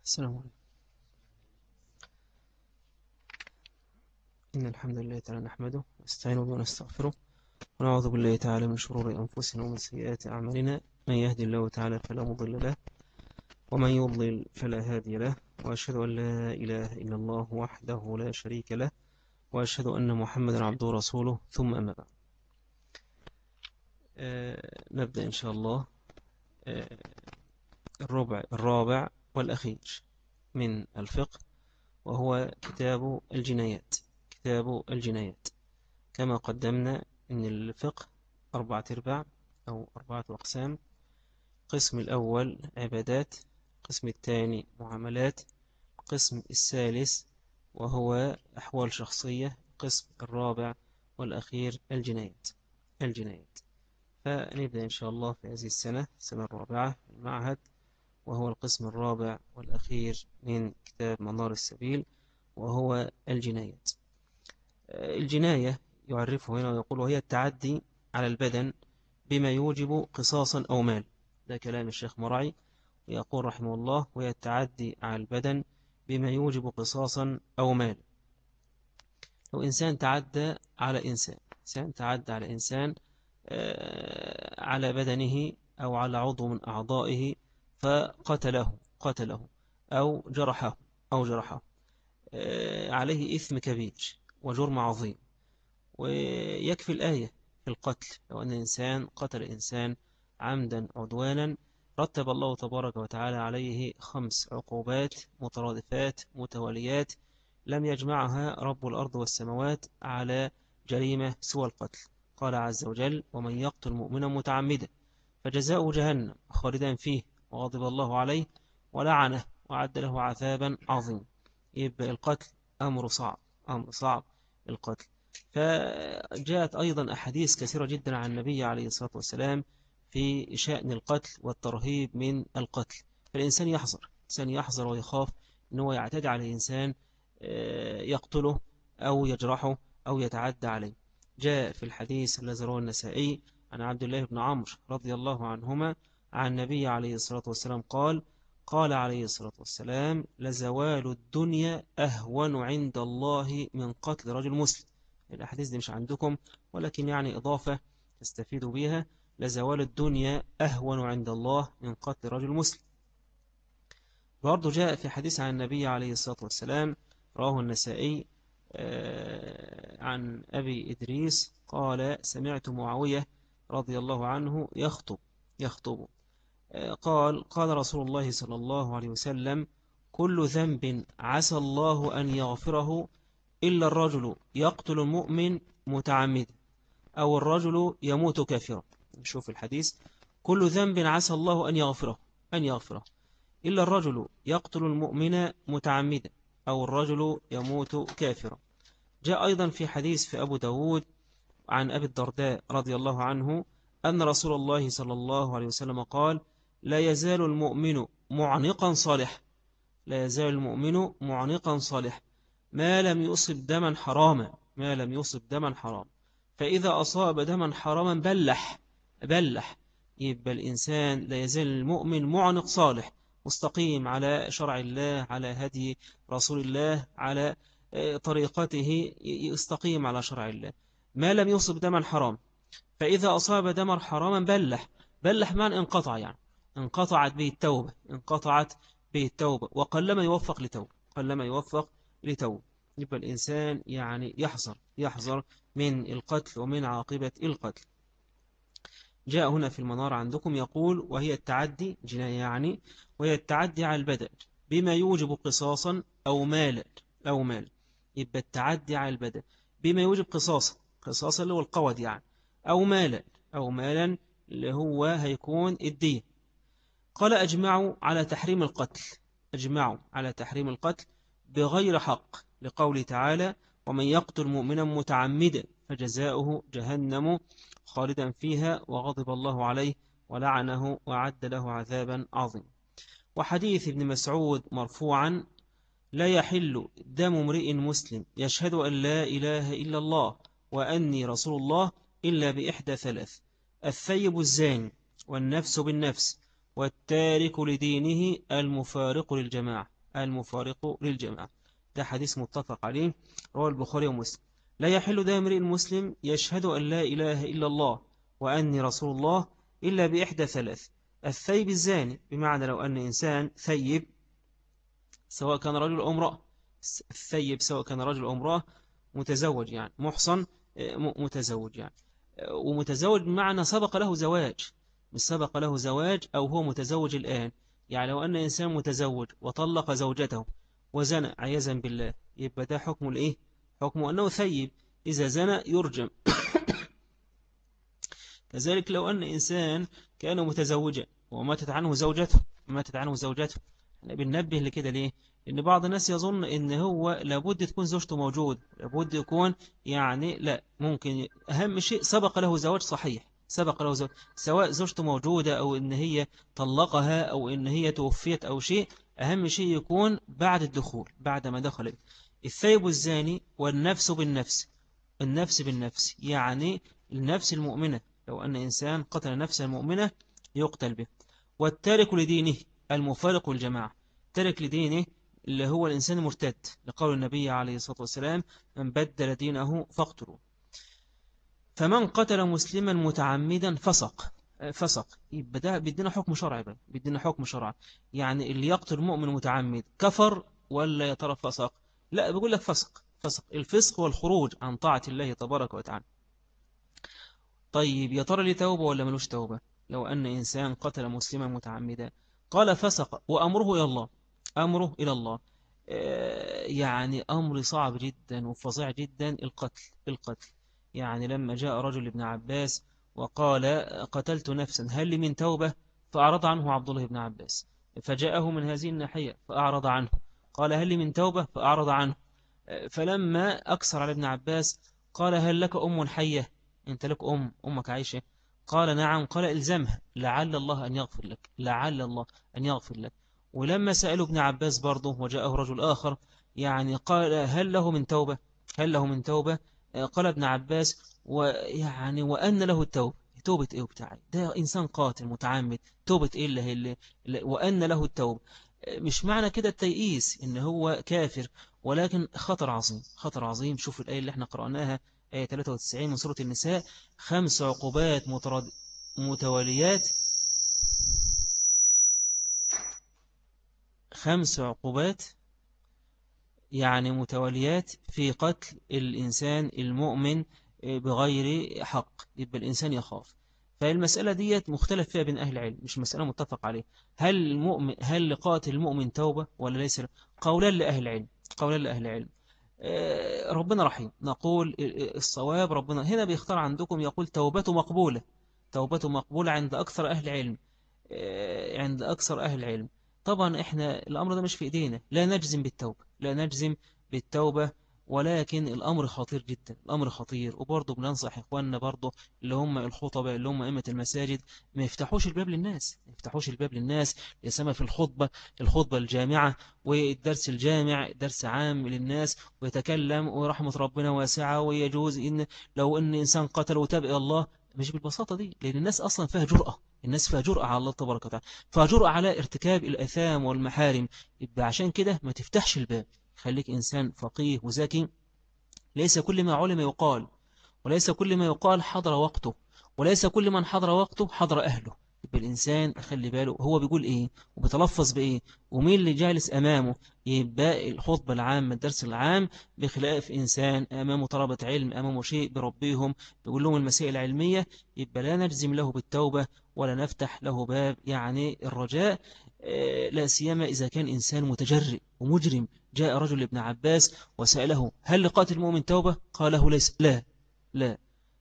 السلام عليكم إن الحمد لله تعالى نحمده ونستعين به ونستغفره ونعوذ بالله تعالى من شرور أنفسنا ومن سيئات أعمالنا من يهدي الله تعالى فلا مضل له ومن يضلل فلا هادي له وأشهد أن لا إله إلا الله وحده لا شريك له وأشهد أن محمدا عبده ورسوله ثم أما بعد آه نبدأ إن شاء الله آه الربع الرابع والأخير من الفقه وهو كتاب الجنايات كتاب الجنايات كما قدمنا أن الفقه أربعة أرباع أو أربعة أقسام قسم الأول عبادات قسم الثاني معاملات قسم الثالث وهو أحوال شخصية قسم الرابع والأخير الجنايات الجنايات فنبدأ إن شاء الله في هذه السنة السنة الرابعة المعهد وهو القسم الرابع والأخير من كتاب منار السبيل وهو الجنايات الجناية يعرفه هنا ويقول وهي التعدي على البدن بما يوجب قصاصا أو مال ده كلام الشيخ مرعي يقول رحمه الله وهي التعدي على البدن بما يوجب قصاصا أو مال لو إنسان تعدى على إنسان إنسان تعدى على إنسان آه، على بدنه أو على عضو من أعضائه فقتله قتله أو جرحه أو جرحه آه، عليه إثم كبير وجرم عظيم ويكفي الآية في القتل لو أن إنسان قتل إنسان عمدا عدوانا رتب الله تبارك وتعالى عليه خمس عقوبات مترادفات متواليات لم يجمعها رب الأرض والسماوات على جريمة سوى القتل قال عز وجل ومن يقتل مؤمنا متعمدا فجزاؤه جهنم خالدا فيه وغضب الله عليه ولعنه وعد له عذابا عظيم يبقى القتل أمر صعب أمر صعب القتل فجاءت أيضا أحاديث كثيرة جدا عن النبي عليه الصلاة والسلام في شأن القتل والترهيب من القتل فالإنسان يحذر الإنسان يحذر ويخاف أنه يعتدي على إنسان آه، يقتله أو يجرحه أو يتعدى عليه جاء في الحديث الذي رواه النسائي عن عبد الله بن عمرو رضي الله عنهما عن النبي عليه الصلاة والسلام قال قال عليه الصلاة والسلام لزوال الدنيا أهون عند الله من قتل رجل مسلم الأحاديث دي مش عندكم ولكن يعني إضافة تستفيدوا بها لزوال الدنيا أهون عند الله من قتل رجل مسلم برضو جاء في حديث عن النبي عليه الصلاة والسلام رواه النسائي آه، عن أبي إدريس قال سمعت معاوية رضي الله عنه يخطب يخطب قال قال رسول الله صلى الله عليه وسلم كل ذنب عسى الله أن يغفره إلا الرجل يقتل المؤمن متعمد أو الرجل يموت كافرا نشوف الحديث كل ذنب عسى الله أن يغفره أن يغفره إلا الرجل يقتل المؤمن متعمدا أو الرجل يموت كافرا جاء أيضا في حديث في أبو داود عن أبي الدرداء رضي الله عنه أن رسول الله صلى الله عليه وسلم قال لا يزال المؤمن معنقا صالحا لا يزال المؤمن معنقا صالحا ما لم يصب دما حراما ما لم يصب دما حراما فإذا أصاب دما حراما بلح بلح يبقى الإنسان لا يزال المؤمن معنق صالح مستقيم على شرع الله على هدي رسول الله على آه، طريقته يستقيم على شرع الله ما لم يصب دما حرام فإذا أصاب دما حراما بلح بلح من انقطع يعني انقطعت به التوبة انقطعت به التوبة وقلما يوفق لتوبة قلما يوفق لتوبة يبقى الإنسان يعني يحذر يحذر من القتل ومن عاقبة القتل جاء هنا في المنار عندكم يقول وهي التعدي جناية يعني وهي التعدي على البدن بما يوجب قصاصا أو مالا أو مال يبقى التعدي على البدن بما يوجب قصاصا قصاصا اللي هو القود يعني أو مالا أو مالا اللي هو هيكون الدين قال أجمعوا على تحريم القتل أجمعوا على تحريم القتل بغير حق لقول تعالى ومن يقتل مؤمنا متعمدا فجزاؤه جهنم خالدا فيها وغضب الله عليه ولعنه وعد له عذابا عظيم وحديث ابن مسعود مرفوعا لا يحل دم امرئ مسلم يشهد أن لا إله إلا الله وأني رسول الله إلا بإحدى ثلاث الثيب الزاني والنفس بالنفس والتارك لدينه المفارق للجماعة المفارق للجماعة ده حديث متفق عليه رواه البخاري ومسلم لا يحل دائم المسلم يشهد أن لا إله إلا الله وأني رسول الله إلا بإحدى ثلاث الثيب الزاني بمعنى لو أن إنسان ثيب سواء كان رجل أو امرأة الثيب سواء كان رجل أو امرأة متزوج يعني محصن آه، متزوج يعني آه، ومتزوج بمعنى سبق له زواج مش سبق له زواج أو هو متزوج الآن يعني لو أن إنسان متزوج وطلق زوجته وزنى عياذا بالله يبقى ده حكم الإيه حكم أنه ثيب إذا زنى يرجم كذلك لو أن إنسان كان متزوجا وماتت عنه زوجته ماتت عنه زوجته احنا بننبه لكده ليه لأن بعض الناس يظن إن هو لابد تكون زوجته موجود لابد يكون يعني لا ممكن أهم شيء سبق له زواج صحيح سبق له زواج سواء زوجته موجودة أو إن هي طلقها أو إن هي توفيت أو شيء أهم شيء يكون بعد الدخول بعد ما دخل الثيب الزاني والنفس بالنفس النفس بالنفس يعني النفس المؤمنة لو أن إنسان قتل نفسا مؤمنة يقتل به والتارك لدينه المفارق الجماعة تارك لدينه اللي هو الإنسان المرتد لقول النبي عليه الصلاة والسلام من بدل دينه فاقتلوا فمن قتل مسلما متعمدا فسق فسق يبقى ده بيدينا حكم شرعي بقى بيدينا حكم شرعي يعني اللي يقتل مؤمن متعمد كفر ولا يا ترى فسق لا بيقول لك فسق فسق الفسق والخروج عن طاعة الله تبارك وتعالى طيب يا ترى لي توبة ولا ملوش توبة لو أن إنسان قتل مسلما متعمدا قال فسق وأمره إلى الله أمره إلى الله آه، يعني أمر صعب جدا وفظيع جدا القتل القتل يعني لما جاء رجل ابن عباس وقال قتلت نفسا هل لي من توبة فأعرض عنه عبد الله بن عباس فجاءه من هذه الناحية فأعرض عنه قال هل لي من توبة فأعرض عنه فلما أكثر على ابن عباس قال هل لك أم حية أنت لك أم أمك عايشة قال نعم قال إلزمها لعل الله أن يغفر لك لعل الله أن يغفر لك ولما سألوا ابن عباس برضه وجاءه رجل آخر يعني قال هل له من توبة هل له من توبة قال ابن عباس ويعني وأن له التوبة توبة إيه بتاعي ده إنسان قاتل متعمد توبة إيه اللي, اللي وأن له التوبة مش معنى كده التيئيس إن هو كافر ولكن خطر عظيم خطر عظيم شوف الآية اللي احنا قرأناها آية 93 من سورة النساء خمس عقوبات مترد متواليات خمس عقوبات يعني متواليات في قتل الإنسان المؤمن بغير حق يبقى الإنسان يخاف فالمسألة ديت مختلف فيها بين أهل العلم مش مسألة متفق عليه هل المؤمن هل لقاتل المؤمن توبة ولا ليس قولا لأهل العلم قولا لأهل العلم آه، ربنا رحيم نقول الصواب ربنا هنا بيختار عندكم يقول توبته مقبولة توبته مقبولة عند أكثر أهل العلم آه، عند أكثر أهل العلم طبعا إحنا الأمر ده مش في إيدينا لا نجزم بالتوبة لا نجزم بالتوبة ولكن الأمر خطير جدا الأمر خطير وبرضه بننصح إخواننا برضه اللي هم الخطبة اللي هم أئمة المساجد ما يفتحوش الباب للناس ما يفتحوش الباب للناس يسمى في الخطبة الخطبة الجامعة والدرس الجامع درس عام للناس ويتكلم ورحمة ربنا واسعة ويجوز إن لو إن إنسان قتل وتاب إلى الله مش بالبساطة دي لأن الناس أصلا فيها جرأة الناس فيها جرأة على الله تبارك وتعالى فيها جرأة على ارتكاب الأثام والمحارم يبقى عشان كده ما تفتحش الباب خليك إنسان فقيه وذكي ليس كل ما علم يقال وليس كل ما يقال حضر وقته وليس كل من حضر وقته حضر أهله يبقى الإنسان خلي باله هو بيقول إيه وبيتلفظ بإيه ومين اللي جالس أمامه يبقى الخطبة العامة الدرس العام بخلاف إنسان أمامه طلبة علم أمامه شيء بربيهم بيقول لهم المسائل العلمية يبقى لا نجزم له بالتوبة ولا نفتح له باب يعني الرجاء آه، لا سيما إذا كان إنسان متجرئ ومجرم جاء رجل ابن عباس وسأله هل لقاتل المؤمن توبة قال له ليس لا لا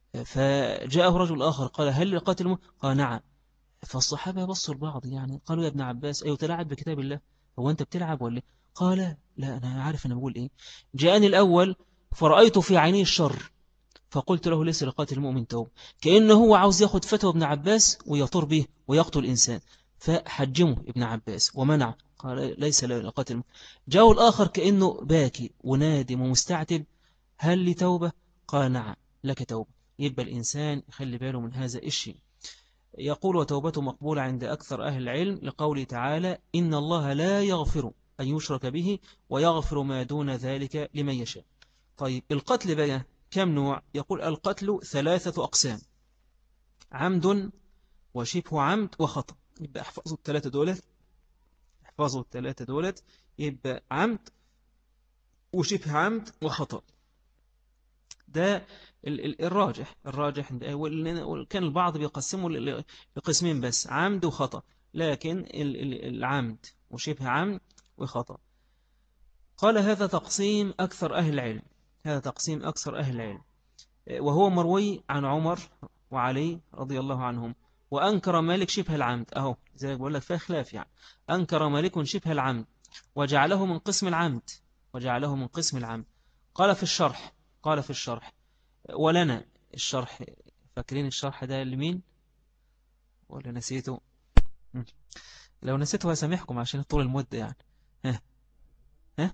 فجاءه رجل آخر قال هل لقاتل المؤمن قال نعم فالصحابة بصوا البعض يعني قالوا يا ابن عباس أيو تلعب بكتاب الله هو أنت بتلعب ولا قال لا أنا عارف أنا بقول إيه جاءني الأول فرأيت في عينيه الشر فقلت له ليس لقاتل المؤمن توبة كأنه هو عاوز ياخد فتوى ابن عباس ويطر به ويقتل الإنسان فحجمه ابن عباس ومنع قال ليس لقاتل جاء الآخر كأنه باكي ونادم ومستعتب هل لي توبة قال نعم لك توبة يبقى الإنسان يخلي باله من هذا الشيء يقول وتوبته مقبولة عند أكثر أهل العلم لقوله تعالى إن الله لا يغفر أن يشرك به ويغفر ما دون ذلك لمن يشاء طيب القتل بقى كم نوع يقول القتل ثلاثة أقسام عمد وشبه عمد وخطأ يبقى احفظوا الثلاثة دولت احفظوا الثلاثة دولت يبقى عمد وشبه عمد وخطأ ده الراجح الراجح كان البعض بيقسمه لقسمين بس عمد وخطأ لكن العمد وشبه عمد وخطأ قال هذا تقسيم أكثر أهل العلم هذا تقسيم أكثر أهل العلم وهو مروي عن عمر وعلي رضي الله عنهم وأنكر مالك شبه العمد أهو زي بقول لك فيها خلاف يعني أنكر مالك شبه العمد وجعله من قسم العمد وجعله من قسم العمد قال في الشرح قال في الشرح ولنا الشرح فاكرين الشرح ده لمين ولا نسيته لو نسيته هسامحكم عشان طول المدة يعني ها ها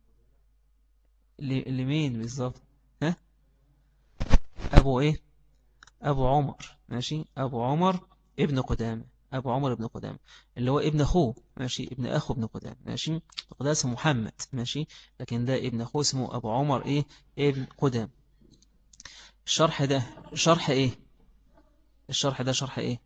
لمين بالظبط ها أبو إيه أبو عمر ماشي أبو عمر ابن قدامة أبو عمر ابن قدامة اللي هو ابن أخوه ماشي ابن أخو ابن قدامة ماشي قدامة اسمه محمد ماشي لكن ده ابن أخوه اسمه أبو عمر إيه ابن قدامة الشرح ده شرح إيه الشرح ده شرح إيه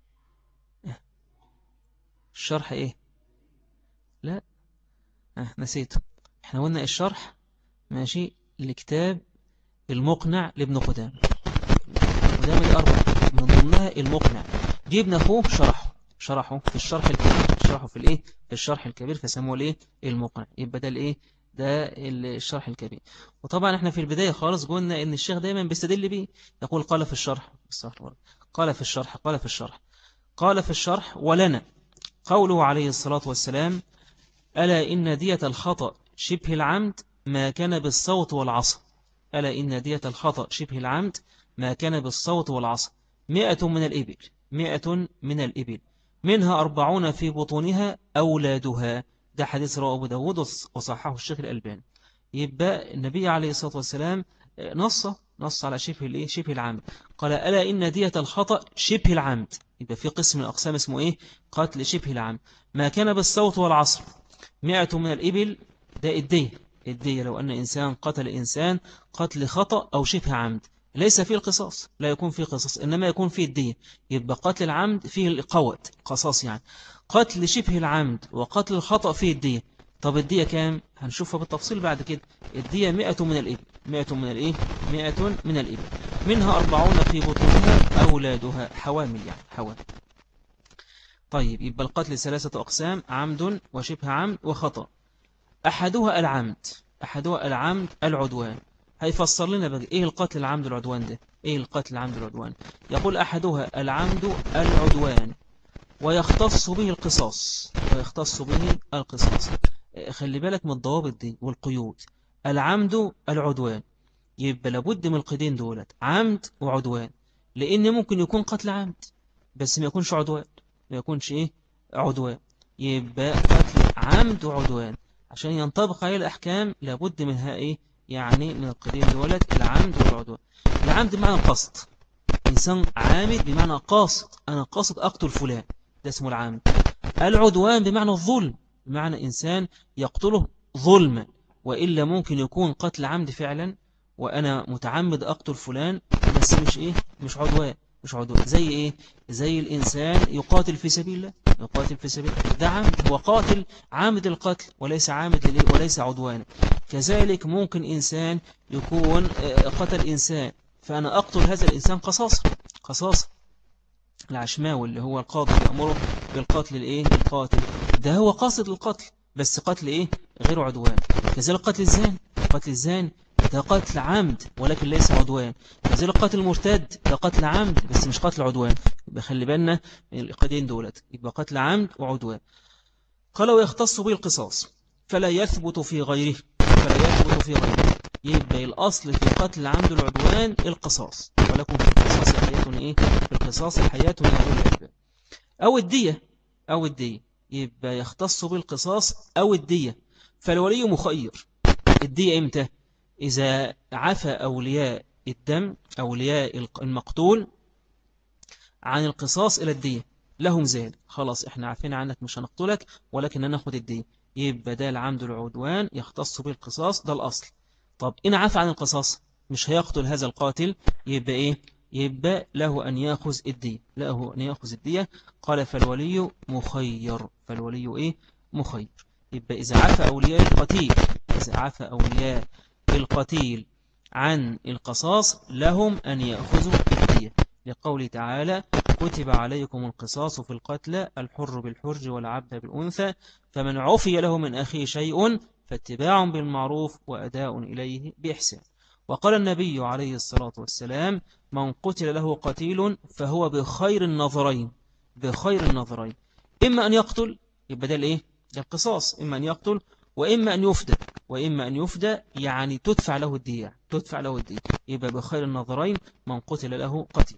الشرح إيه لا أه نسيته احنا قلنا الشرح ماشي لكتاب المقنع لابن قدامة قدامة دي أربع من ضمنها المقنع جبنا أخوه شرحه شرحه في الشرح الكبير شرحه في الايه في الشرح الكبير فسموه الايه المقنع يبقى ده الايه ده الشرح الكبير وطبعا احنا في البداية خالص قلنا ان الشيخ دايما بيستدل بيه يقول قال في الشرح قال في الشرح قال في الشرح قال في الشرح ولنا قوله عليه الصلاة والسلام ألا إن دية الخطأ شبه العمد ما كان بالصوت والعصا ألا إن دية الخطأ شبه العمد ما كان بالصوت والعصا مئة من الإبل مئة من الإبل منها أربعون في بطونها أولادها ده حديث رواه أبو داود وصححه الشيخ الألباني يبقى النبي عليه الصلاة والسلام نص نص على شبه الايه شبه العمد قال ألا إن دية الخطأ شبه العمد يبقى في قسم من الأقسام اسمه إيه قتل شبه العمد ما كان بالصوت والعصر مئة من الإبل ده الدية الدية لو أن إنسان قتل إنسان قتل خطأ أو شبه عمد ليس فيه القصاص لا يكون فيه قصاص إنما يكون فيه الدية يبقى قتل العمد فيه القوت قصاص يعني قتل شبه العمد وقتل الخطأ فيه الدية طب الدية كام هنشوفها بالتفصيل بعد كده الدية مئة من الإبل مئة من الإيه مئة من الإبل منها أربعون في بطونها أولادها حوامل يعني حوامل طيب يبقى القتل ثلاثة أقسام عمد وشبه عمد وخطأ أحدها العمد أحدها العمد العدوان هيفسر لنا بقى إيه القتل العمد العدوان ده إيه القتل العمد العدوان يقول أحدها العمد العدوان ويختص به القصاص ويختص به القصاص خلي بالك من الضوابط دي والقيود العمد العدوان يبقى لابد من القيدين دولت عمد وعدوان لأن ممكن يكون قتل عمد بس ما يكونش عدوان ما يكونش إيه عدوان يبقى قتل عمد وعدوان عشان ينطبق عليه الأحكام لابد منها إيه يعني من القيدين دولت العمد والعدوان العمد بمعنى القصد إنسان عامد بمعنى قاصد أنا قاصد أقتل فلان ده اسمه العمد العدوان بمعنى الظلم بمعنى إنسان يقتله ظلما وإلا ممكن يكون قتل عمد فعلا وأنا متعمد أقتل فلان بس مش إيه مش عدوان مش عدوان زي إيه زي الإنسان يقاتل في سبيل الله يقاتل في سبيل ده عمد هو قاتل عامد القتل وليس عامد لليه وليس عدوان كذلك ممكن إنسان يكون آه، قتل إنسان فأنا أقتل هذا الإنسان قصاصا قصاصا العشماوي اللي هو القاضي يأمره بالقتل الإيه القاتل ده هو قاصد القتل بس قتل إيه غير عدوان كذلك قتل الزان قتل الزان ده قتل عمد ولكن ليس عدوان كذلك قتل المرتد ده قتل عمد بس مش قتل عدوان يبقى خلي بالنا من القيدين دولت يبقى قتل عمد وعدوان قال ويختص به القصاص فلا يثبت في غيره فلا يثبت في غيره يبقى الأصل في قتل العمد العدوان القصاص ولكم في القصاص حياة إيه في القصاص حياة يقول أو الدية أو الدية يبقى يختص بالقصاص أو الدية فالولي مخير الدية إمتى إذا عفى أولياء الدم أولياء المقتول عن القصاص إلى الدية لهم ذلك خلاص احنا عارفين عنك مش هنقتلك ولكن ناخد الدية يبقى ده العمد العدوان يختص بالقصاص ده الأصل طب إن عفى عن القصاص مش هيقتل هذا القاتل يبقى إيه يبقى له أن يأخذ الدية له أن يأخذ الدية قال فالولي مخير فالولي إيه مخير يبقى إذا عفى أولياء القتيل إذا عفى أولياء القتيل عن القصاص لهم أن يأخذوا الدية لقول تعالى كتب عليكم القصاص في القتلى الحر بالحر والعبد بالأنثى فمن عفي له من أخيه شيء فاتباع بالمعروف وأداء إليه بإحسان وقال النبي عليه الصلاة والسلام من قتل له قتيل فهو بخير النظرين بخير النظرين إما أن يقتل يبقى ده الإيه؟ ده القصاص إما أن يقتل وإما أن يفدى وإما أن يفدى يعني تدفع له الدية تدفع له الدية يبقى بخير النظرين من قتل له قتيل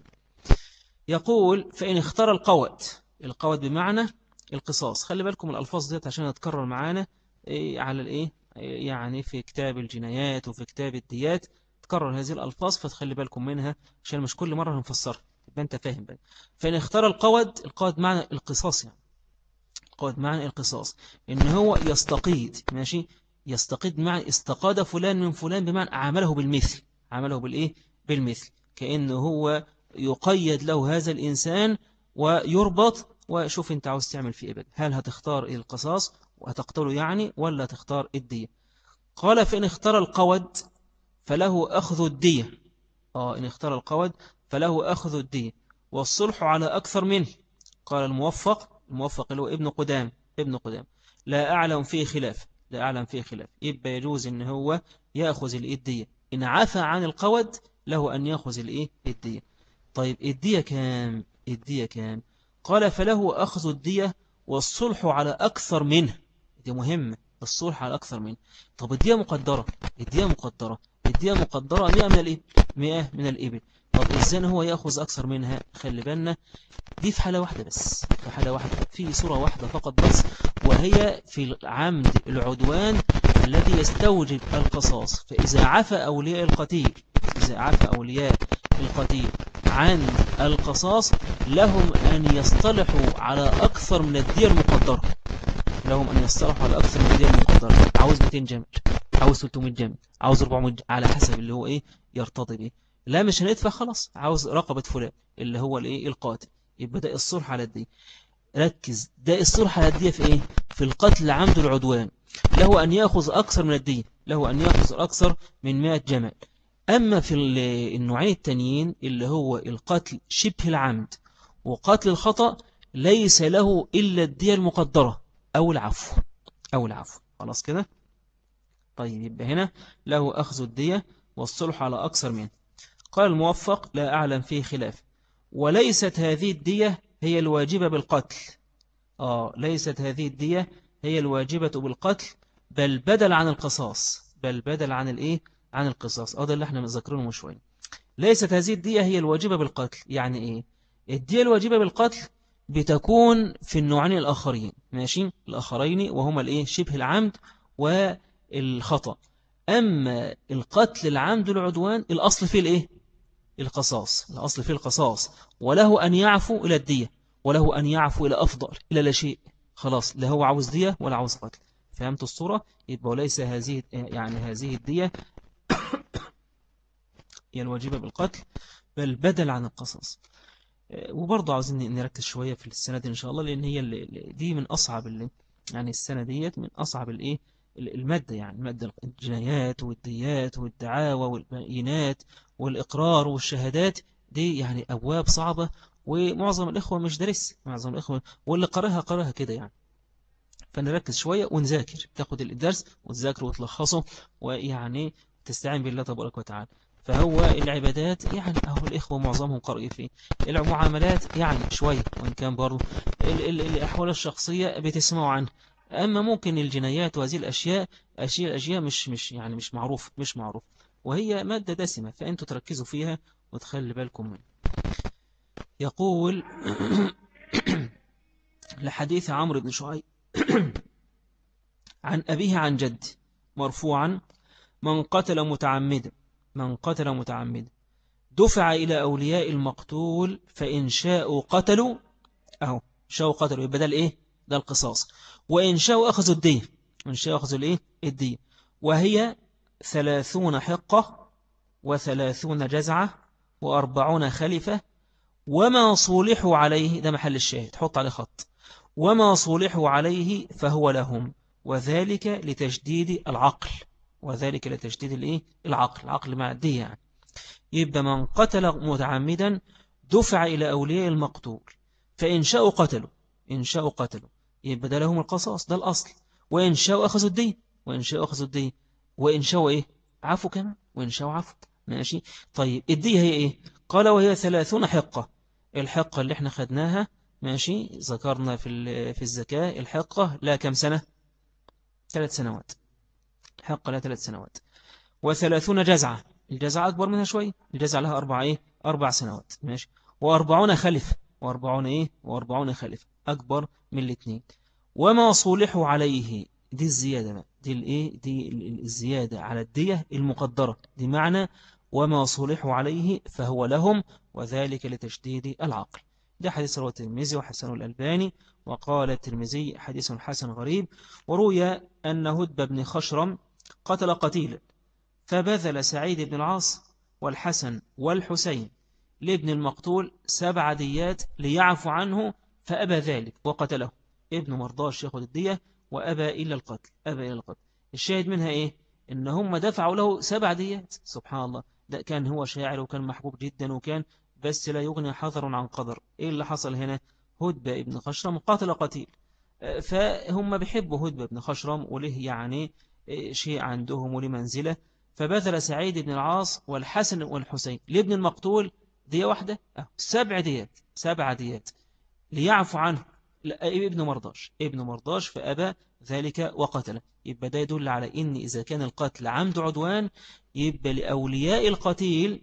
يقول فإن اختار القوت القوت بمعنى القصاص خلي بالكم الألفاظ ديت عشان تكرر معانا إيه، على الإيه يعني في كتاب الجنايات وفي كتاب الديات تكرر هذه الألفاظ فتخلي بالكم منها عشان مش كل مرة هنفسرها يبقى أنت فاهم بقى فإن اختار القود القود معنى القصاص يعني القود معنى القصاص إن هو يستقيد ماشي يستقيد بمعنى استقاد فلان من فلان بمعنى عمله بالمثل عمله بالإيه بالمثل كأنه هو يقيد له هذا الإنسان ويربط وشوف انت عاوز تعمل فيه إبدا هل هتختار القصاص وهتقتله يعني ولا تختار الدية قال فإن اختار القود فله أخذ الدية آه إن اختار القود فله أخذ الدية والصلح على أكثر منه قال الموفق الموفق اللي هو ابن قدام ابن قدام لا أعلم فيه خلاف لا أعلم فيه خلاف يبقى يجوز إن هو يأخذ الإدية إن عفى عن القود له أن يأخذ الإيه الدية طيب الدية كام الدية كام قال فله أخذ الدية والصلح على أكثر منه دي مهمة الصلح على أكثر منه طب الدية مقدرة الدية مقدرة الدية مقدرة 100 من الإبل 100 من الإبل طب إزاي هو يأخذ أكثر منها خلي بالنا دي في حالة واحدة بس في حالة واحدة في صورة واحدة فقط بس وهي في العمد العدوان الذي يستوجب القصاص فإذا عفى أولياء القتيل إذا عفى أولياء القتيل عن القصاص لهم أن يصطلحوا على أكثر من الدية المقدرة لهم أن يصطلحوا على أكثر من الدية المقدرة عاوز 200 جمل عاوز 300 جمل عاوز 400 جمل على حسب اللي هو إيه يرتضي به لا مش هندفع خلاص عاوز رقبة فلان اللي هو الإيه القاتل يبقى ده الصلح على الدية ركز ده الصلح على الدية في إيه في القتل عمد العدوان له أن يأخذ أكثر من الدية له أن يأخذ أكثر من 100 جمل أما في النوعين التانيين اللي هو القتل شبه العمد وقتل الخطأ ليس له إلا الدية المقدرة أو العفو أو العفو خلاص كده طيب يبقى هنا له أخذ الدية والصلح على أكثر منه قال الموفق لا أعلم فيه خلاف وليست هذه الدية هي الواجبة بالقتل آه ليست هذه الدية هي الواجبة بالقتل بل بدل عن القصاص بل بدل عن الإيه عن القصاص اه ده اللي احنا مذكرينه من شويه ليست هذه الدية هي الواجبة بالقتل يعني ايه الدية الواجبة بالقتل بتكون في النوعين الآخرين ماشي الآخرين وهما الايه شبه العمد والخطأ أما القتل العمد العدوان الأصل فيه الايه القصاص الأصل فيه القصاص وله أن يعفو إلى الدية وله أن يعفو إلى أفضل إلى لا شيء خلاص لا هو عاوز دية ولا عاوز قتل فهمت الصورة يبقى وليس هذه يعني هذه الدية هي الواجبة بالقتل بل بدل عن القصص وبرضه عاوزين نركز شوية في السنة دي إن شاء الله لأن هي اللي دي من أصعب اللي يعني السنة ديت من أصعب الإيه المادة يعني مادة الجنايات والديات والدعاوى والبينات والإقرار والشهادات دي يعني أبواب صعبة ومعظم الإخوة مش دارس معظم الإخوة واللي قرأها قرأها كده يعني فنركز شوية ونذاكر تاخد الدرس وتذاكره وتلخصه ويعني تستعين بالله تبارك وتعالى فهو العبادات يعني أهو الإخوة معظمهم قرأي فيه المعاملات يعني شوية وإن كان برضو الأحوال الشخصية بتسمعوا عنه أما ممكن الجنايات وهذه الأشياء أشياء أشياء مش مش يعني مش معروف مش معروف وهي مادة دسمة فأنتوا تركزوا فيها وتخلي بالكم منها يقول لحديث عمرو بن شعيب عن أبيه عن جد مرفوعا من قتل متعمدا من قتل متعمدا دفع إلى أولياء المقتول فإن شاءوا قتلوا أهو شاءوا قتلوا يبقى ده الإيه ده القصاص وإن شاءوا أخذوا الدية وإن شاء يأخذ الإيه الدية وهي ثلاثون حقة وثلاثون جزعة وأربعون خلفة وما صولحوا عليه ده محل الشاهد حط عليه خط وما صولحوا عليه فهو لهم وذلك لتجديد العقل وذلك لتجديد الايه العقل العقل مع الدية يعني يبقى من قتل متعمدا دفع إلى أولياء المقتول فإن شاءوا قتلوا إن شاءوا قتلوا يبقى ده لهم القصاص ده الأصل وإن شاءوا أخذوا الدين وإن شاءوا أخذوا الدين وإن شاءوا إيه عفوا كمان وإن شاءوا عفوا ماشي طيب الدية هي إيه قال وهي ثلاثون حقة الحقة اللي احنا خدناها ماشي ذكرنا في في الزكاة الحقة لا كم سنة ثلاث سنوات حقة لا ثلاث سنوات وثلاثون جزعة الجزعة أكبر منها شوي الجزعة لها أربع إيه أربع سنوات ماشي وأربعون خلف وأربعون إيه وأربعون خلف أكبر من الاثنين وما صولحوا عليه دي الزيادة بقى دي الإيه دي الزيادة على الدية المقدرة دي معنى وما صلحوا عليه فهو لهم وذلك لتشديد العقل ده حديث رواه الترمذي وحسن الألباني وقال الترمذي حديث حسن غريب وروي أن هدب بن خشرم قتل قتيلا فبذل سعيد بن العاص والحسن والحسين لابن المقتول سبع ديات ليعفو عنه فأبى ذلك وقتله ابن مرضاش ياخذ الدية وأبى إلا القتل أبى إلا القتل الشاهد منها إيه إن هم دفعوا له سبع ديات سبحان الله ده كان هو شاعر وكان محبوب جدا وكان بس لا يغني حذر عن قدر إيه اللي حصل هنا هدبة ابن خشرم قاتل قتيل فهم بيحبوا هدبة ابن خشرم وله يعني شيء عندهم ولمنزلة منزلة فبذل سعيد بن العاص والحسن والحسين لابن المقتول دية واحدة أه سبع ديات سبع ديات ليعفو عنه ابن مرضاش ابن مرضاش فأبى ذلك وقتله يبقى ده يدل على إن إذا كان القتل عمد عدوان يبقى لأولياء القتيل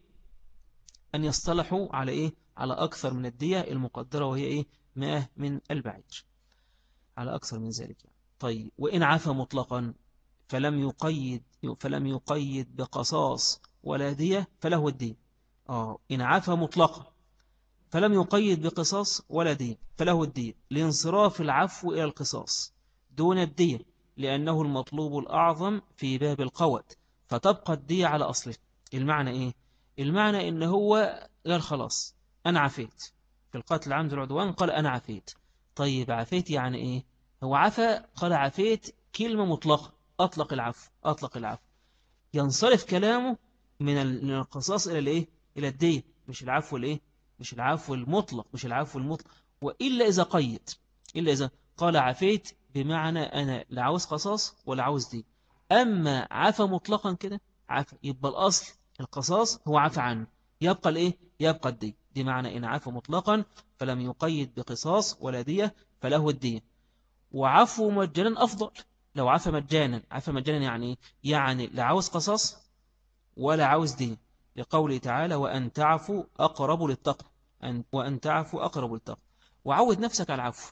أن يصطلحوا على إيه على أكثر من الدية المقدرة وهي إيه مئة من البعير على أكثر من ذلك يعني. طيب وإن عفى مطلقا فلم يقيد فلم يقيد بقصاص ولا دية فله الدين آه إن عفى مطلقا فلم يقيد بقصاص ولا دين فله الدين لانصراف العفو إلى القصاص دون الدية لأنه المطلوب الأعظم في باب القوت فتبقى الدية على أصله المعنى إيه؟ المعنى إن هو قال خلاص أنا عفيت في القتل عمد العدوان قال أنا عفيت طيب عفيت يعني إيه؟ هو عفى قال عفيت كلمة مطلقة أطلق العفو أطلق العفو ينصرف كلامه من القصاص إلى الإيه؟ إلى الدية مش العفو الإيه؟ مش العفو المطلق مش العفو المطلق وإلا إذا قيد إلا إذا قال عفيت بمعنى أنا لا عاوز قصاص ولا عاوز دي أما عفى مطلقا كده عفى يبقى الأصل القصاص هو عفى عنه يبقى الإيه يبقى الدي دي معنى إن عفى مطلقا فلم يقيد بقصاص ولا دية فله الدية وعفو مجانا أفضل لو عفى مجانا عفى مجانا يعني يعني لا عاوز قصاص ولا عاوز دية لقوله تعالى وأن تعفوا أقرب للتقوى وأن تعفوا أقرب للتقوى وعود نفسك على العفو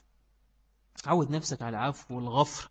عود نفسك على العفو والغفر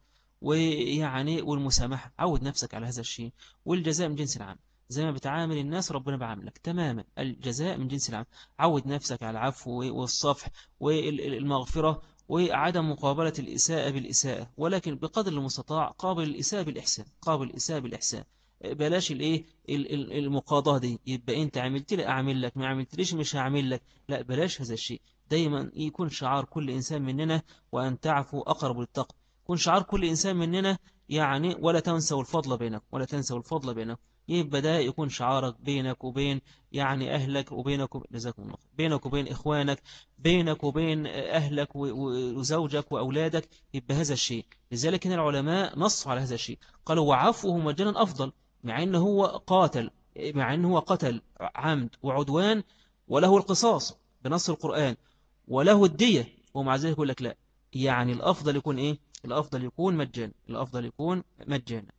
ويعني والمسامحة عود نفسك على هذا الشيء والجزاء من جنس العام زي ما بتعامل الناس ربنا بعاملك تماما الجزاء من جنس العام عود نفسك على العفو والصفح والمغفرة وعدم مقابلة الإساءة بالإساءة ولكن بقدر المستطاع قابل الإساءة بالإحسان قابل الإساءة بالإحسان بلاش الايه المقاضاة دي يبقى انت عملت لي اعمل لك ما عملتليش مش هعمل لك لا بلاش هذا الشيء دايما يكون شعار كل إنسان مننا وأن تعفوا أقرب للتقوى يكون شعار كل إنسان مننا يعني ولا تنسوا الفضل بينك ولا تنسوا الفضل بينك يبقى ده يكون شعارك بينك وبين يعني أهلك وبينك وبين الله بينك وبين إخوانك بينك وبين أهلك وزوجك وأولادك يبقى هذا الشيء لذلك هنا العلماء نصوا على هذا الشيء قالوا وعفوه مجانا أفضل مع أنه هو قاتل مع أنه هو قتل عمد وعدوان وله القصاص بنص القرآن وله الدية ومع ذلك يقول لك لا يعني الأفضل يكون إيه الأفضل يكون مجانا الأفضل يكون مجانا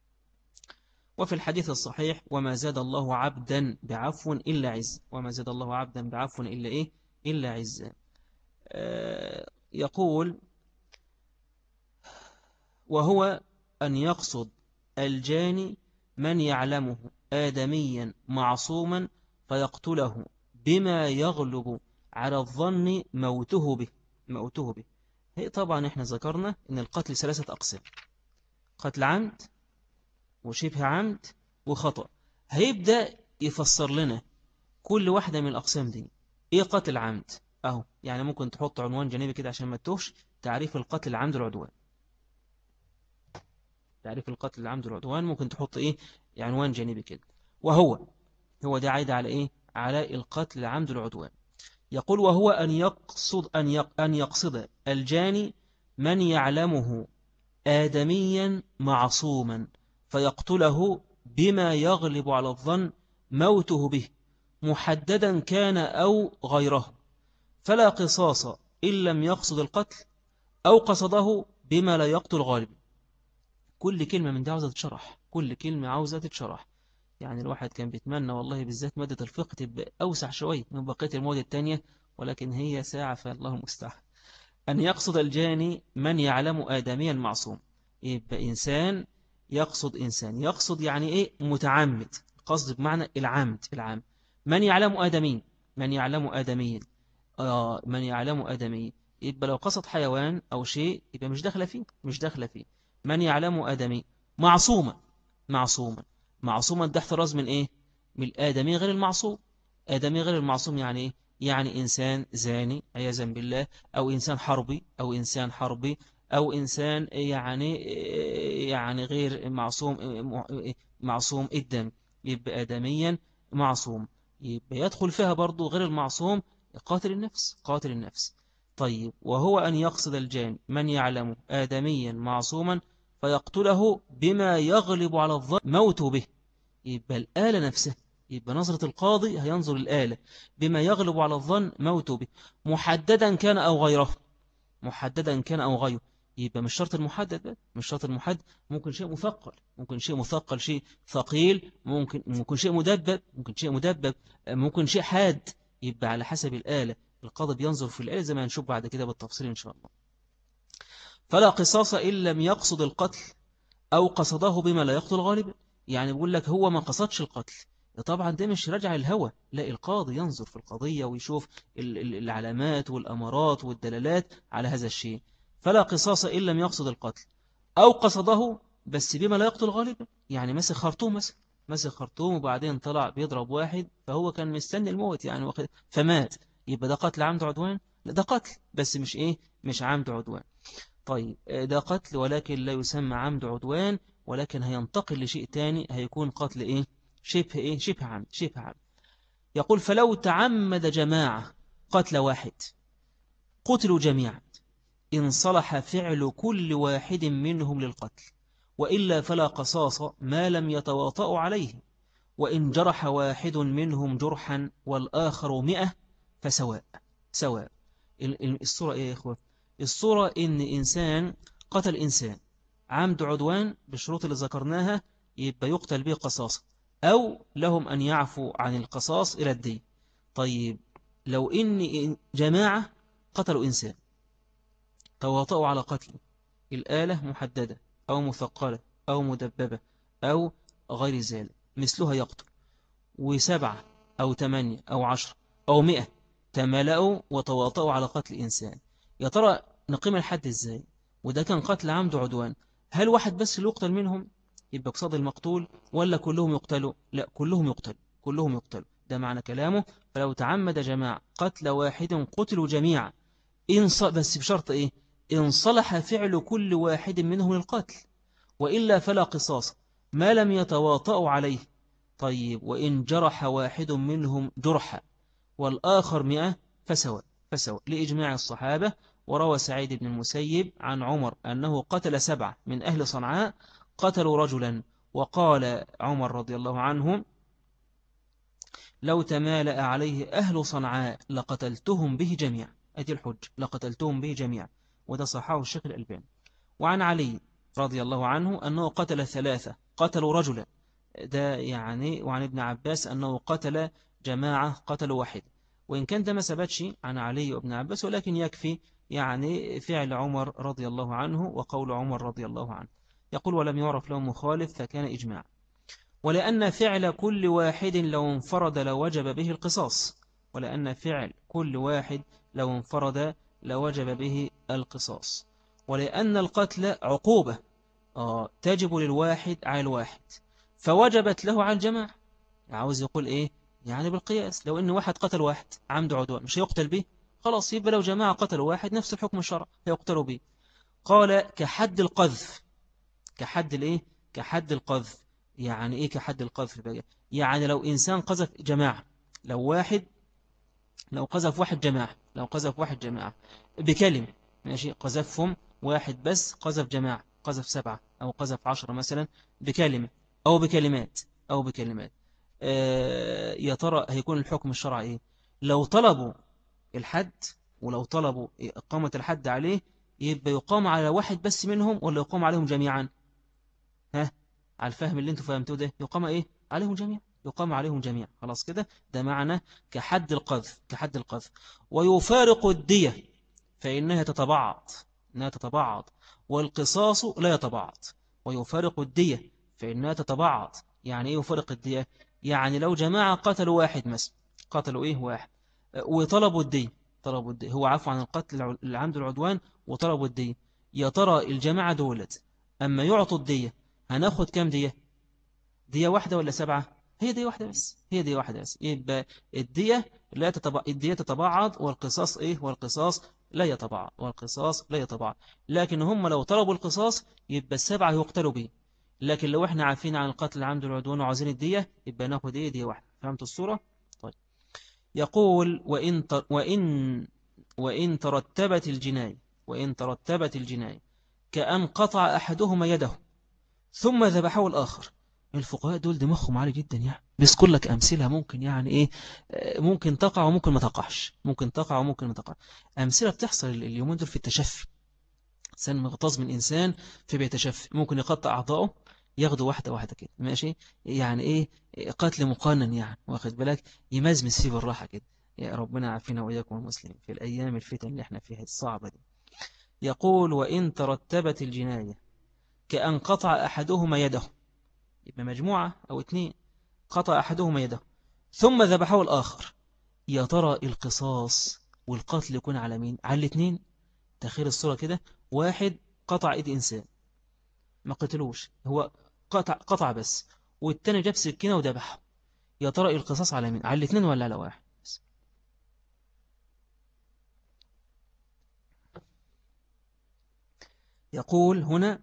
وفي الحديث الصحيح وما زاد الله عبدا بعفو إلا عز وما زاد الله عبدا بعفو إلا إيه إلا عز آه يقول وهو أن يقصد الجاني من يعلمه آدميا معصوما فيقتله بما يغلب على الظن موته به موته به هي طبعا احنا ذكرنا ان القتل ثلاثة أقسام قتل عمد وشبه عمد وخطأ هيبدأ يفسر لنا كل واحدة من الأقسام دي إيه قتل عمد أهو يعني ممكن تحط عنوان جانبي كده عشان ما تتوهش تعريف القتل العمد العدوان تعريف القتل العمد العدوان ممكن تحط إيه عنوان جانبي كده وهو هو ده عايد على إيه على القتل العمد العدوان يقول وهو أن يقصد أن أن يقصد الجاني من يعلمه آدميا معصوما فيقتله بما يغلب على الظن موته به محددا كان أو غيره فلا قصاص إن لم يقصد القتل أو قصده بما لا يقتل غالب كل كلمة من دي عاوزة تشرح كل كلمة عاوزة تشرح يعني الواحد كان بيتمنى والله بالذات مادة الفقه تبقى أوسع شوية من بقية المواد التانية ولكن هي ساعة فالله المستعان أن يقصد الجاني من يعلم آدميا معصوم يبقى إنسان يقصد إنسان يقصد يعني إيه متعمد قصد بمعنى العمد العام من يعلم آدمين من يعلم آدميا آه من يعلم آدمي يبقى لو قصد حيوان أو شيء يبقى مش داخله فيه مش داخله فيه من يعلم آدمي معصومة معصومة معصومة ده احتراز من إيه من الآدمي غير المعصوم آدمي غير المعصوم يعني إيه يعني إنسان زاني عياذا بالله أو إنسان حربي أو إنسان حربي أو إنسان يعني يعني غير معصوم معصوم الدم يبقى آدميا معصوم يبقى يدخل فيها برضو غير المعصوم قاتل النفس قاتل النفس طيب وهو أن يقصد الجان من يعلم آدميا معصوما فيقتله بما يغلب على الظن موت به يبقى الآلة نفسها يبقى نظرة القاضي هينظر الآلة بما يغلب على الظن موت به محددا كان أو غيره محددا كان أو غيره يبقى مش شرط المحدد مش شرط المحدد ممكن شيء مثقل ممكن شيء مثقل شيء ثقيل ممكن ممكن شيء مدبب ممكن شيء مدبب ممكن شيء حاد يبقى على حسب الآلة القاضي بينظر في الآلة زي ما هنشوف بعد كده بالتفصيل إن شاء الله فلا قصاص إن لم يقصد القتل أو قصده بما لا يقتل غالبا يعني بيقول لك هو ما قصدش القتل طبعا ده مش رجع الهوى لا القاضي ينظر في القضية ويشوف العلامات والأمارات والدلالات على هذا الشيء فلا قصاص إن لم يقصد القتل أو قصده بس بما لا يقتل غالبا يعني مسك خرطوم مثلا مسك خرطوم وبعدين طلع بيضرب واحد فهو كان مستني الموت يعني فمات يبقى ده قتل عمد عدوان لا ده قتل بس مش إيه مش عمد عدوان طيب ده قتل ولكن لا يسمى عمد عدوان ولكن هينتقل لشيء تاني هيكون قتل إيه شبه إيه شبه عمد شبه عمد يقول فلو تعمد جماعة قتل واحد قتلوا جميعا إن صلح فعل كل واحد منهم للقتل وإلا فلا قصاص ما لم يتواطأ عليه وإن جرح واحد منهم جرحا والآخر مئة فسواء سواء الصورة إيه يا إخوة الصورة إن إنسان قتل إنسان عمد عدوان بالشروط اللي ذكرناها يبقى يقتل به قصاص أو لهم أن يعفوا عن القصاص إلى الدين طيب لو إن جماعة قتلوا إنسان تواطؤوا على قتله الآلة محددة أو مثقلة أو مدببة أو غير ذلك مثلها يقتل وسبعة أو ثمانية أو عشر أو مئة تملأوا وتواطؤوا على قتل إنسان يا ترى نقيم الحد إزاي وده كان قتل عمد عدوان هل واحد بس اللي يقتل منهم يبقى قصاد المقتول ولا كلهم يقتلوا لا كلهم يقتلوا كلهم يقتلوا ده معنى كلامه فلو تعمد جماعة قتل واحد قتلوا جميعا إن بس بشرط إيه إن صلح فعل كل واحد منهم للقتل وإلا فلا قصاص ما لم يتواطأ عليه طيب وإن جرح واحد منهم جرحا والآخر مئة فسواء فسواء لإجماع الصحابة وروى سعيد بن المسيب عن عمر أنه قتل سبعة من أهل صنعاء قتلوا رجلا وقال عمر رضي الله عنه لو تمالأ عليه أهل صنعاء لقتلتهم به جميعا أدي الحج لقتلتهم به جميعا وده صحاه الشيخ الألباني وعن علي رضي الله عنه أنه قتل ثلاثة قتلوا رجلا ده يعني وعن ابن عباس أنه قتل جماعة قتلوا واحد وإن كان ده ما ثبتش عن علي وابن عباس ولكن يكفي يعني فعل عمر رضي الله عنه وقول عمر رضي الله عنه يقول ولم يعرف له مخالف فكان إجماع ولأن فعل كل واحد لو انفرد لوجب به القصاص ولأن فعل كل واحد لو انفرد لوجب به القصاص ولأن القتل عقوبة آه تجب للواحد على الواحد فوجبت له على الجماعة عاوز يقول إيه يعني بالقياس لو إن واحد قتل واحد عمد عدوان مش يقتل به خلاص يبقى لو جماعة قتلوا واحد نفس الحكم الشرع يقتلوا به قال كحد القذف كحد الإيه كحد القذف يعني إيه كحد القذف بقى يعني لو إنسان قذف جماعة لو واحد لو قذف واحد جماعة لو قذف واحد جماعة بكلمة ماشي قذفهم واحد بس قذف جماعة قذف سبعة أو قذف عشرة مثلا بكلمة أو بكلمات أو بكلمات آه يا ترى هيكون الحكم الشرعي إيه لو طلبوا الحد ولو طلبوا إقامة الحد عليه يبقى يقام على واحد بس منهم ولا يقام عليهم جميعا ها على الفهم اللي انتوا فهمتوه ده يقام ايه عليهم جميعا يقام عليهم جميعا خلاص كده ده معنى كحد القذف كحد القذف ويفارق الدية فإنها تتبعض إنها تتبعض والقصاص لا يتبعض ويفارق الدية فإنها تتبعض يعني إيه يفارق الدية يعني لو جماعة قتلوا واحد مثلا قتلوا إيه واحد وطلبوا الدية طلبوا الدية هو عفو عن القتل العمد العدوان وطلبوا الدية يا ترى الجماعة دولت أما يعطوا الدية هناخد كام دية دية واحدة ولا سبعة هي دية واحدة بس هي دية واحدة بس يبقى الدية لا تتبع الدية تتبعض والقصاص إيه والقصاص لا يتبعض والقصاص لا يتبعض لكن هم لو طلبوا القصاص يبقى السبعة يقتلوا به لكن لو احنا عارفين عن القتل العمد والعدوان وعاوزين الدية يبقى ناخد ايه دية واحدة فهمت الصورة طيب يقول وإن, وإن, وإن ترتبت الجناية وإن ترتبت الجناية كأن قطع أحدهما يده ثم ذبحه الآخر الفقهاء دول دماغهم عالي جدا يعني بيذكر لك أمثلة ممكن يعني إيه ممكن تقع وممكن ما تقعش ممكن تقع وممكن ما تقع أمثلة بتحصل اليومين دول في التشفي إنسان مغتاظ من إنسان فبيتشفي ممكن يقطع أعضائه ياخده واحدة واحدة كده ماشي يعني إيه قتل مقنن يعني واخد بالك يمزمز فيه بالراحة كده يا ربنا عافينا وإياكم المسلمين في الأيام الفتن اللي احنا فيها الصعبة دي يقول وإن ترتبت الجناية كأن قطع أحدهما يده يبقى مجموعة أو اثنين قطع أحدهما يده ثم ذبحه الآخر يا ترى القصاص والقتل يكون على مين على الاثنين تخيل الصورة كده واحد قطع ايد إنسان ما قتلوش هو قطع, قطع بس والتاني جاب سكينة وذبحه يا ترى القصاص على مين على الاثنين ولا على واحد يقول هنا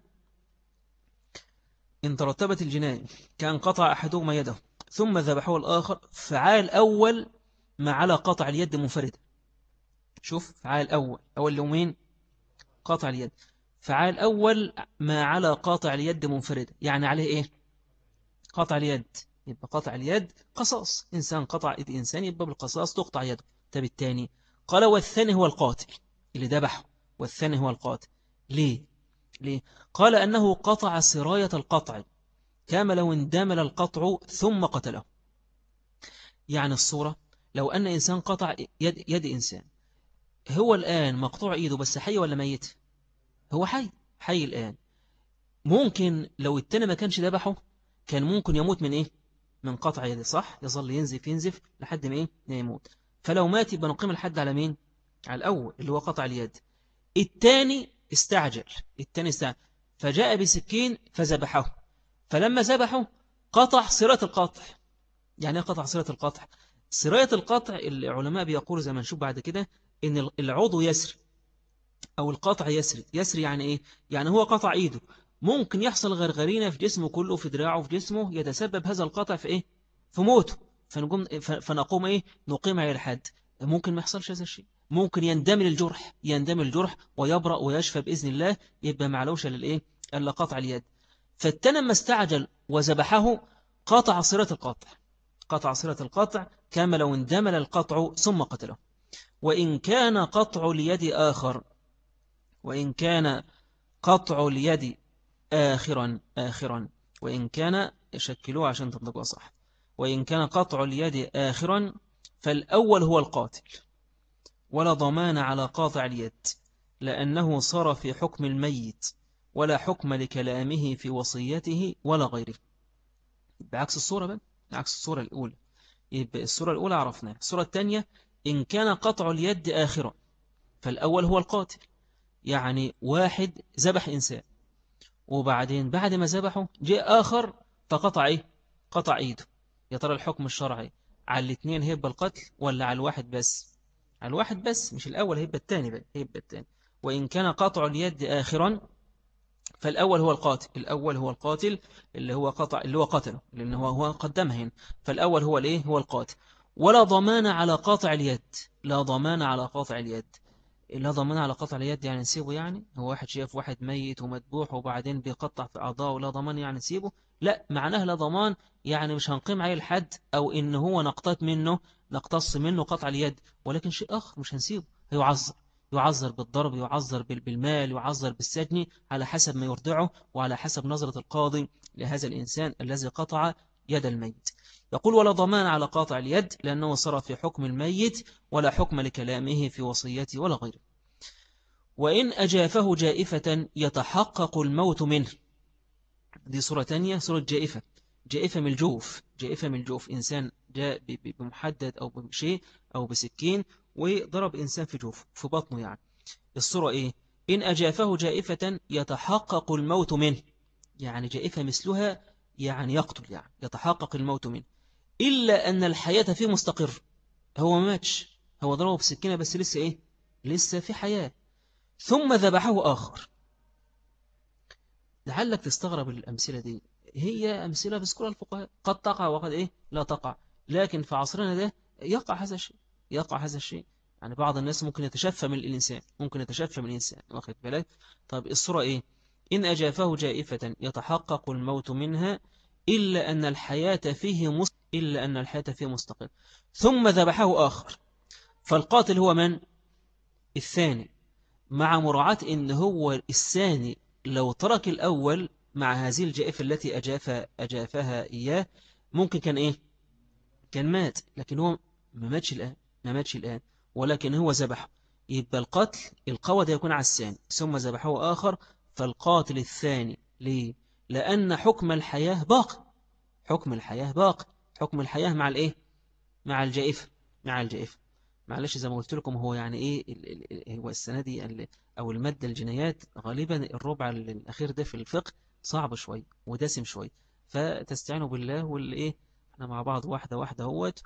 إن ترتبت الجناية كان قطع أحدهما يده ثم ذبحه الآخر فعال أول ما على قطع اليد منفردة شوف فعال أول أول يومين قطع اليد فعال أول ما على قاطع اليد منفردة يعني عليه إيه قطع اليد يبقى قطع اليد قصاص إنسان قطع يد إنسان يبقى بالقصاص تقطع يده طب الثاني قال والثاني هو القاتل اللي ذبحه والثاني هو القاتل ليه ليه؟ قال أنه قطع سراية القطع كما لو اندمل القطع ثم قتله يعني الصورة لو أن إنسان قطع يد, يد إنسان هو الآن مقطوع إيده بس حي ولا ميت هو حي حي الآن ممكن لو التاني ما كانش ذبحه كان ممكن يموت من إيه من قطع يده صح يظل ينزف ينزف لحد ما إيه يموت فلو مات يبقى نقيم الحد على مين على الأول اللي هو قطع اليد الثاني استعجل التاني استعجل فجاء بسكين فذبحه فلما ذبحه قطع صلة القطع يعني قطع صلة القطع صلة القطع العلماء بيقولوا زي ما نشوف بعد كده ان العضو يسري او القطع يسري يسري يعني ايه يعني هو قطع ايده ممكن يحصل غرغرينة في جسمه كله في دراعه في جسمه يتسبب هذا القطع في ايه في موته فنقوم, فنقوم ايه نقيم عليه الحد ممكن ما يحصلش هذا الشيء ممكن يندمل الجرح يندمل الجرح ويبرأ ويشفى بإذن الله يبقى معلوشة للإيه إلا قطع اليد فالتنم ما استعجل وذبحه قطع صلة القطع قطع صلة القطع كما لو اندمل القطع ثم قتله وإن كان قطع اليد آخر وإن كان قطع اليد آخرا آخرا وإن كان يشكلوه عشان تنطقوا صح وإن كان قطع اليد آخرا فالأول هو القاتل ولا ضمان على قاطع اليد لأنه صار في حكم الميت ولا حكم لكلامه في وصيته ولا غيره بعكس الصورة بقى عكس الصورة الأولى يبقى الصورة الأولى عرفناها الصورة الثانية إن كان قطع اليد آخرا فالأول هو القاتل يعني واحد ذبح إنسان وبعدين بعد ما ذبحه جاء آخر فقطع إيه قطع إيده يا ترى الحكم الشرعي على الاثنين هيبقى القتل ولا على الواحد بس على الواحد بس مش الأول هيبقى الثاني بقى هيبقى الثاني وإن كان قطع اليد آخرا فالأول هو القاتل الأول هو القاتل اللي هو قطع اللي هو قتله لأنه هو هو قدمه هنا فالأول هو الإيه هو القاتل ولا ضمان على قاطع اليد لا ضمان على قاطع اليد لا ضمان على قطع اليد يعني نسيبه يعني هو واحد شاف واحد ميت ومذبوح وبعدين بيقطع في أعضاءه لا ضمان يعني نسيبه لا معناه لا ضمان يعني مش هنقيم عليه الحد أو إن هو نقطات منه نقتص منه قطع اليد ولكن شيء آخر مش هنسيبه هيعذر يعذر بالضرب يعذر بالمال يعذر بالسجن على حسب ما يرضعه وعلى حسب نظرة القاضي لهذا الإنسان الذي قطع يد الميت يقول ولا ضمان على قاطع اليد لأنه صار في حكم الميت ولا حكم لكلامه في وصيته ولا غيره وإن أجافه جائفة يتحقق الموت منه دي صورة تانية صورة جائفة جائفة من الجوف جائفة من الجوف إنسان جاء بمحدد أو بشيء أو بسكين وضرب إنسان في جوف في بطنه يعني الصورة إيه إن أجافه جائفة يتحقق الموت منه يعني جائفة مثلها يعني يقتل يعني يتحقق الموت منه إلا أن الحياة فيه مستقر هو ما ماتش هو ضربه بسكينة بس لسه إيه لسه في حياة ثم ذبحه آخر لعلك تستغرب الأمثلة دي هي أمثلة بذكرها الفقهاء قد تقع وقد إيه لا تقع لكن في عصرنا ده يقع هذا الشيء يقع هذا الشيء يعني بعض الناس ممكن يتشفى من الإنسان ممكن يتشفى من الإنسان واخد بالك طيب الصورة إيه إن أجافه جائفة يتحقق الموت منها إلا أن الحياة فيه مست... إلا أن الحياة فيه مستقل ثم ذبحه آخر فالقاتل هو من؟ الثاني مع مراعاة إن هو الثاني لو ترك الأول مع هذه الجائفة التي أجاف أجافها إياه ممكن كان إيه؟ كان مات لكن هو ما ماتش الآن ما ماتش الآن ولكن هو ذبح يبقى القتل القوة يكون على الثاني ثم ذبحه آخر فالقاتل الثاني ليه؟ لأن حكم الحياة باق حكم الحياة باق حكم الحياة مع الإيه؟ مع الجائفة مع الجائفة معلش زي ما قلت لكم هو يعني إيه هو السنة دي أو المادة الجنايات غالبا الربع الأخير ده في الفقه صعب شوي ودسم شوي فتستعينوا بالله والإيه احنا مع بعض واحدة واحدة هوت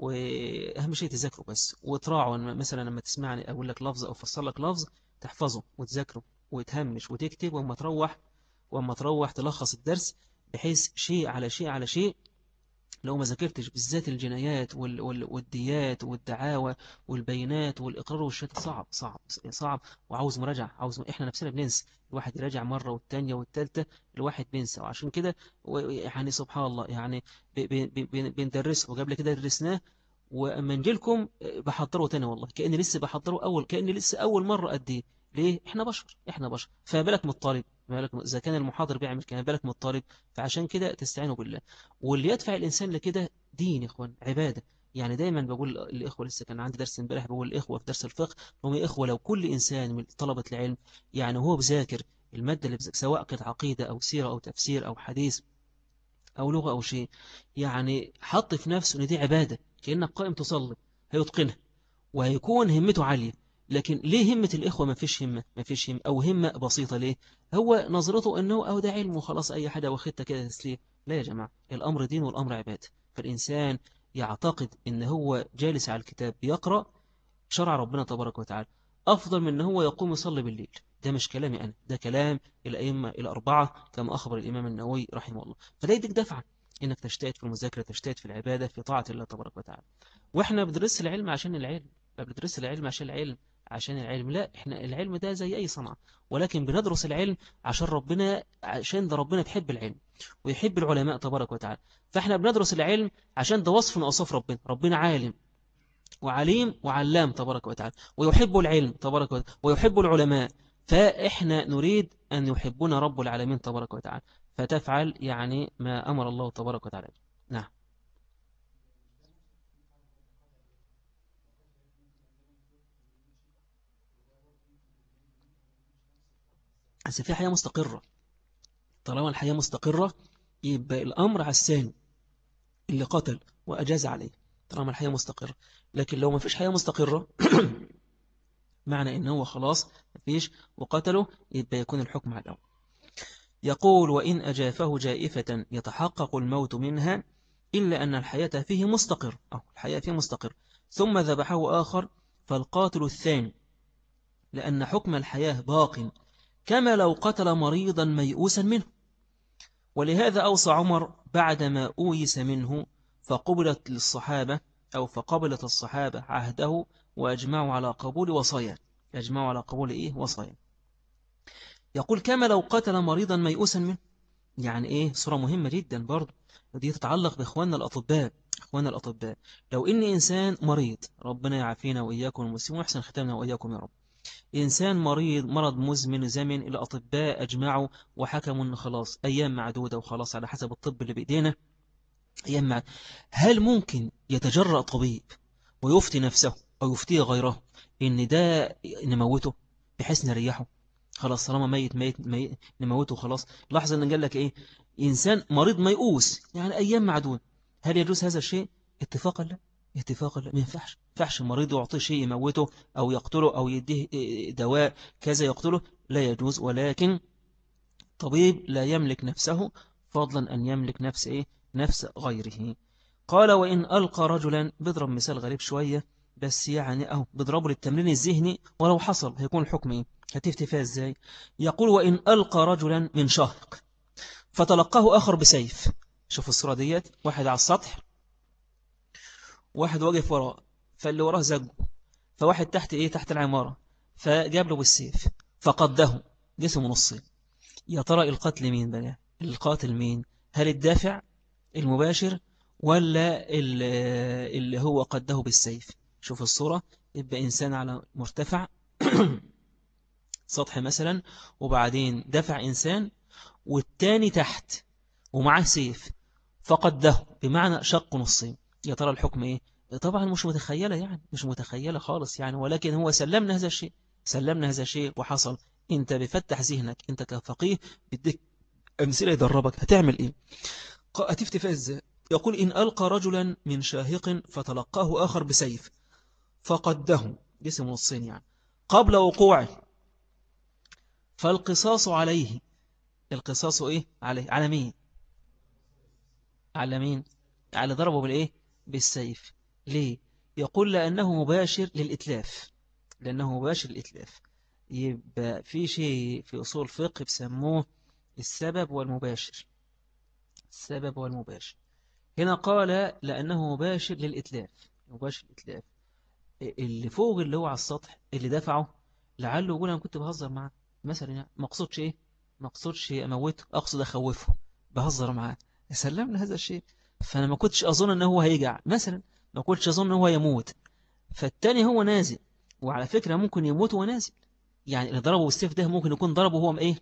وأهم شيء تذاكروا بس وتراعوا مثلا لما تسمعني أقول لك لفظ أو فصل لك لفظ تحفظه وتذاكره وتهمش وتكتب وما تروح وما تروح تلخص الدرس بحيث شيء على شيء على شيء لو ما ذاكرتش بالذات الجنايات والديات والدعاوى والبينات والإقرار والشهادة صعب صعب صعب وعاوز مراجعة عاوز إحنا نفسنا بننسى الواحد يراجع مرة والتانية والتالتة الواحد بينسى وعشان كده يعني سبحان الله يعني بندرسه وقبل كده درسناه وأما نجي لكم بحضره تاني والله كأني لسه بحضره أول كأني لسه أول مرة أديه ليه إحنا بشر إحنا بشر فما بالك من الطالب بالك إذا كان المحاضر بيعمل كده بالك من الطالب فعشان كده تستعينوا بالله واللي يدفع الإنسان لكده دين يا إخوان عبادة يعني دايما بقول الإخوة لسه كان عندي درس امبارح بقول الإخوة في درس الفقه هم يا إخوة لو كل إنسان من طلبة العلم يعني هو بذاكر المادة اللي بذاكر سواء كانت عقيدة أو سيرة أو تفسير أو حديث أو لغة أو شيء يعني حط في نفسه إن دي عبادة كأنك قائم تصلي هيتقنها وهيكون همته عالية لكن ليه همة الإخوة ما فيش همة ما فيش همة أو همة بسيطة ليه هو نظرته أنه أو ده علم وخلاص أي حاجة واخدتها كده تسليم لا يا جماعة الأمر دين والأمر عباد فالإنسان يعتقد أن هو جالس على الكتاب يقرأ شرع ربنا تبارك وتعالى أفضل من أن هو يقوم يصلي بالليل ده مش كلامي أنا ده كلام الأئمة الأربعة كما أخبر الإمام النووي رحمه الله فده يديك دفعا إنك تجتهد في المذاكرة تجتهد في العبادة في طاعة الله تبارك وتعالى وإحنا بدرس العلم عشان العلم بدرس العلم عشان العلم عشان العلم لا احنا العلم ده زي اي صنعة ولكن بندرس العلم عشان ربنا عشان ده ربنا بيحب العلم ويحب العلماء تبارك وتعالى فاحنا بندرس العلم عشان ده وصف من اوصاف ربنا ربنا عالم وعليم وعلام تبارك وتعالى ويحب العلم تبارك وتعالى ويحب العلماء فإحنا نريد أن يحبنا رب العالمين تبارك وتعالى فتفعل يعني ما أمر الله تبارك وتعالى نعم بس في حياة مستقرة طالما الحياة مستقرة يبقى الأمر على الثاني اللي قتل وأجاز عليه طالما الحياة مستقرة لكن لو ما فيش حياة مستقرة معنى إن هو خلاص ما فيش وقتله يبقى يكون الحكم على الأول يقول وإن أجافه جائفة يتحقق الموت منها إلا أن الحياة فيه مستقر أو الحياة فيه مستقر ثم ذبحه آخر فالقاتل الثاني لأن حكم الحياة باق كما لو قتل مريضا ميؤوسا منه ولهذا أوصى عمر بعدما أويس منه فقبلت للصحابة أو فقبلت الصحابة عهده وأجمعوا على قبول وصايا أجمعوا على قبول إيه وصايا يقول كما لو قتل مريضا ميؤوسا منه يعني إيه صورة مهمة جدا برضو ودي تتعلق بإخواننا الأطباء إخواننا الأطباء لو إن إنسان مريض ربنا يعافينا وإياكم المسلمين ويحسن ختامنا وإياكم يا رب إنسان مريض مرض مزمن زمن الأطباء أجمعوا وحكموا أن خلاص أيام معدودة وخلاص على حسب الطب اللي بإيدينا أيام معدودة هل ممكن يتجرأ طبيب ويفتي نفسه أو يفتي غيره إن ده نموته بحيث نريحه خلاص طالما ميت ميت, ميت نموته خلاص لاحظ أن قال لك إيه إنسان مريض ميؤوس يعني أيام معدودة هل يجوز هذا الشيء اتفاقا لا اتفاقا لا ما ينفعش ينفعش المريض يعطيه شيء يموته أو يقتله أو يديه دواء كذا يقتله لا يجوز ولكن طبيب لا يملك نفسه فضلا أن يملك نفس إيه؟ نفس غيره قال وإن ألقى رجلا بضرب مثال غريب شوية بس يعني أهو بضربه للتمرين الذهني ولو حصل هيكون الحكم إيه هتفتي فيها إزاي يقول وإن ألقى رجلا من شهق فتلقاه آخر بسيف شوف الصورة ديت واحد على السطح واحد واقف وراه فاللي وراه زجه فواحد تحت إيه تحت العمارة فجاب له بالسيف فقده جسمه نصين يا ترى القتل مين بقى القاتل مين هل الدافع المباشر ولا اللي هو قده بالسيف شوف الصورة يبقى إنسان على مرتفع سطح مثلا وبعدين دفع إنسان والتاني تحت ومعاه سيف فقده بمعنى شق نصين يا ترى الحكم إيه طبعا مش متخيلة يعني مش متخيلة خالص يعني ولكن هو سلمنا هذا الشيء سلمنا هذا الشيء وحصل انت بفتح ذهنك انت كفقيه بدك أمثلة يدربك هتعمل ايه هتفتفى ازاي يقول إن ألقى رجلا من شاهق فتلقاه آخر بسيف فقده جسم نصين يعني قبل وقوعه فالقصاص عليه القصاص ايه عليه على مين على مين على ضربه بالايه بالسيف ليه يقول لأنه مباشر للإتلاف لأنه مباشر للإتلاف يبقى في شيء في أصول الفقه بسموه السبب والمباشر السبب والمباشر هنا قال لأنه مباشر للإتلاف مباشر للإتلاف اللي فوق اللي هو على السطح اللي دفعه لعله يقول أنا كنت بهزر معاه مثلا يعني مقصودش إيه مقصودش أموته أقصد أخوفه بهزر معاه سلمنا هذا الشيء فأنا ما كنتش أظن أنه هيجع مثلا ما كنتش أظن أنه يموت فالتاني هو نازل وعلى فكرة ممكن يموت وهو نازل يعني اللي ضربه بالسيف ده ممكن يكون ضربه هو إيه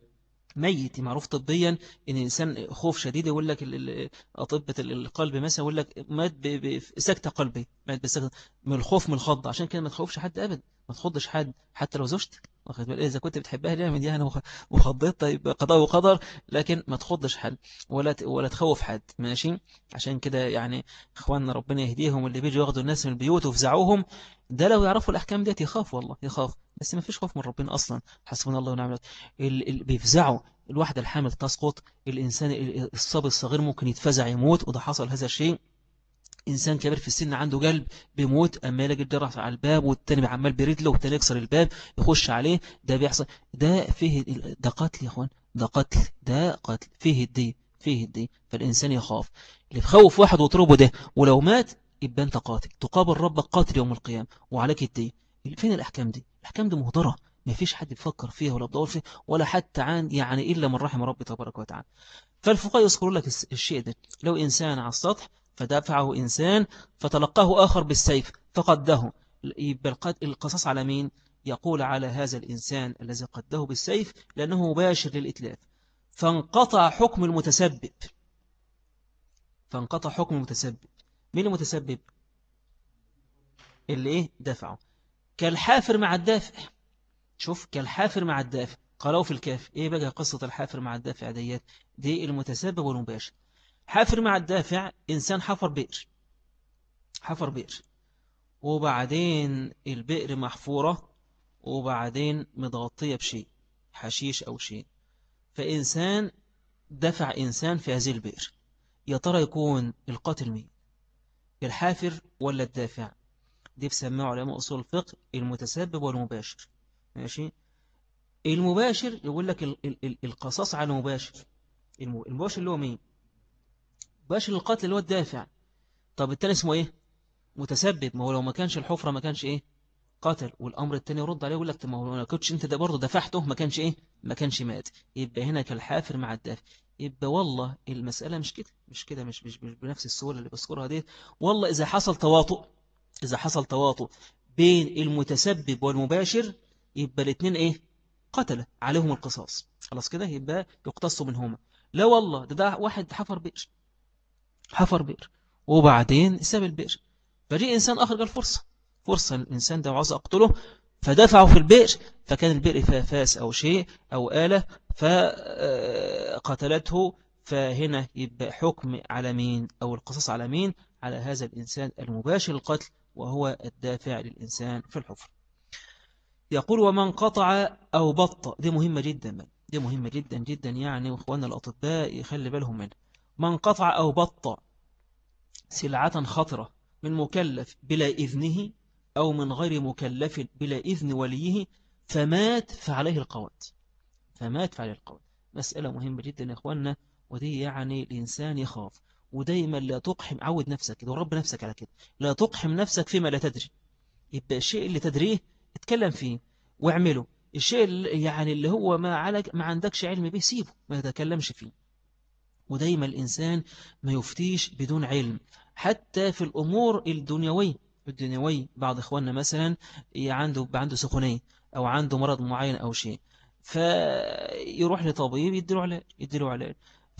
ميت معروف طبيا ان الانسان خوف شديد يقول لك اطباء القلب مثلا يقول لك مات بسكته قلبي مات بسكته من الخوف من الخض عشان كده ما تخوفش حد ابدا ما تخضش حد حتى لو زوجتك واخد بالك اذا كنت بتحبها ليه من دي انا وخضيت طيب قضاء وقدر لكن ما تخضش حد ولا ولا تخوف حد ماشي عشان كده يعني اخواننا ربنا يهديهم اللي بيجوا ياخدوا الناس من البيوت ويفزعوهم ده لو يعرفوا الاحكام ديت يخاف والله يخاف بس ما فيش خوف من ربنا اصلا حسبنا الله ونعم الوكيل اللي بيفزعوا الواحدة الحامل تسقط الإنسان الصبي الصغير ممكن يتفزع يموت وده حصل هذا الشيء إنسان كبير في السن عنده قلب بيموت أما يلاقي الجرح على الباب والتاني عمال برجله والتاني يكسر الباب يخش عليه ده بيحصل ده فيه ده قتل يا أخوان ده قتل ده قتل فيه الدي فيه الدي فالإنسان يخاف اللي بخوف واحد وطربه ده ولو مات يبقى أنت قاتل تقابل ربك قاتل يوم القيامة وعليك الدي فين الأحكام دي الأحكام دي مهدرة ما فيش حد بيفكر فيها ولا بدور فيها ولا حتى عن يعني إلا من رحم ربي تبارك وتعالى فالفقهاء يذكروا لك الشيء ده لو إنسان على السطح فدافعه إنسان فتلقاه آخر بالسيف فقده يبقى القصص على مين يقول على هذا الإنسان الذي قده بالسيف لأنه مباشر للإتلاف فانقطع حكم المتسبب فانقطع حكم المتسبب مين المتسبب اللي ايه دفعه كالحافر مع الدافع شوف كالحافر مع الدافع قالوا في الكاف ايه بقى قصة الحافر مع الدافع ديت دي المتسبب والمباشر حافر مع الدافع إنسان حفر بئر حفر بئر وبعدين البئر محفورة وبعدين متغطية بشيء حشيش أو شيء فإنسان دفع إنسان في هذه البئر يا ترى يكون القاتل مين الحافر ولا الدافع دي بسمعه علماء أصول الفقه المتسبب والمباشر ماشي المباشر يقول لك القصاص على المباشر المباشر اللي هو مين مباشر القتل اللي هو الدافع طب التاني اسمه ايه متسبب ما هو لو ما كانش الحفرة ما كانش ايه قتل والامر التاني يرد عليه يقول لك ما هو لو كنتش انت ده برضه دفعته ما كانش ايه ما كانش مات يبقى هنا كالحافر مع الدافع يبقى والله المسألة مش كده مش كده مش, مش, مش بنفس السهولة اللي بذكرها دي والله إذا حصل تواطؤ إذا حصل تواطؤ بين المتسبب والمباشر يبقى الاثنين إيه قتل عليهم القصاص خلاص كده يبقى يقتصوا منهما لا والله ده, ده واحد حفر بئر حفر بئر وبعدين ساب البئر فجي إنسان آخر قال فرصة فرصة الإنسان ده عاوز أقتله فدفعه في البئر فكان البئر فيها فاس أو شيء أو آلة فقتلته فهنا يبقى حكم على مين أو القصص على مين على هذا الإنسان المباشر القتل وهو الدافع للإنسان في الحفر يقول ومن قطع أو بط دي مهمة جدا دي مهمة جدا جدا يعني وإخواننا الأطباء يخلي بالهم منها من قطع أو بط سلعة خطرة من مكلف بلا إذنه أو من غير مكلف بلا إذن وليه فمات فعليه القوات فمات فعليه القوات مسألة مهمة جدا يا إخواننا ودي يعني الإنسان يخاف ودايما لا تقحم عود نفسك كده ورب نفسك على كده لا تقحم نفسك فيما لا تدري يبقى الشيء اللي تدريه اتكلم فيه واعمله الشيء اللي يعني اللي هو ما, عليك ما عندكش علم به سيبه ما تتكلمش فيه ودايما الإنسان ما يفتيش بدون علم حتى في الأمور الدنيوية الدنيوي بعض إخواننا مثلا عنده عنده سخونية أو عنده مرض معين أو شيء فيروح لطبيب يديله علاج يديله علاج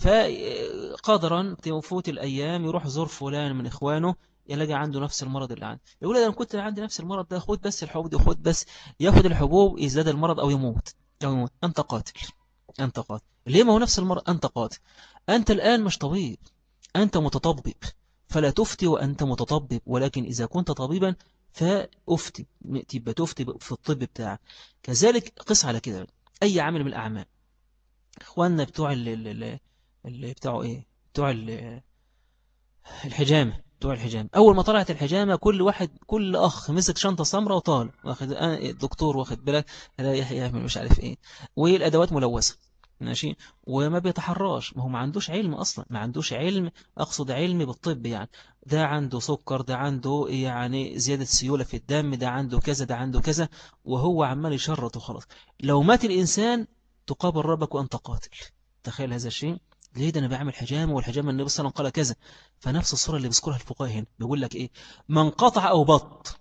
فقدرا تفوت الأيام يروح زور فلان من إخوانه يلاقي عنده نفس المرض اللي عنده يقول أنا كنت عندي نفس المرض ده خد بس الحبوب دي خد بس ياخد الحبوب يزداد المرض أو يموت أو يموت أنت قاتل أنت قاتل ليه ما هو نفس المرض أنت قاتل أنت الآن مش طبيب أنت متطبب فلا تفتي وأنت متطبب ولكن إذا كنت طبيبا فأفتي تبقى تفتي في الطب بتاعك كذلك قس على كده أي عمل من الأعمال إخواننا بتوع اللي, اللي بتوع إيه بتوع الحجامة بتوع الحجامة أول ما طلعت الحجامة كل واحد كل أخ مسك شنطة سمراء وطال واخد الدكتور واخد بالك لا يحيى مش عارف إيه والأدوات ملوثة ماشي وما بيتحراش ما هو ما عندوش علم أصلا ما عندوش علم أقصد علم بالطب يعني ده عنده سكر ده عنده يعني زيادة سيولة في الدم ده عنده كذا ده عنده كذا وهو عمال يشرط وخلاص لو مات الإنسان تقابل ربك وأنت قاتل تخيل هذا الشيء ليه ده أنا بعمل حجامة والحجامة النبي صلى الله عليه وسلم قال كذا فنفس الصورة اللي بيذكرها الفقهاء هنا بيقول لك إيه من قطع أو بط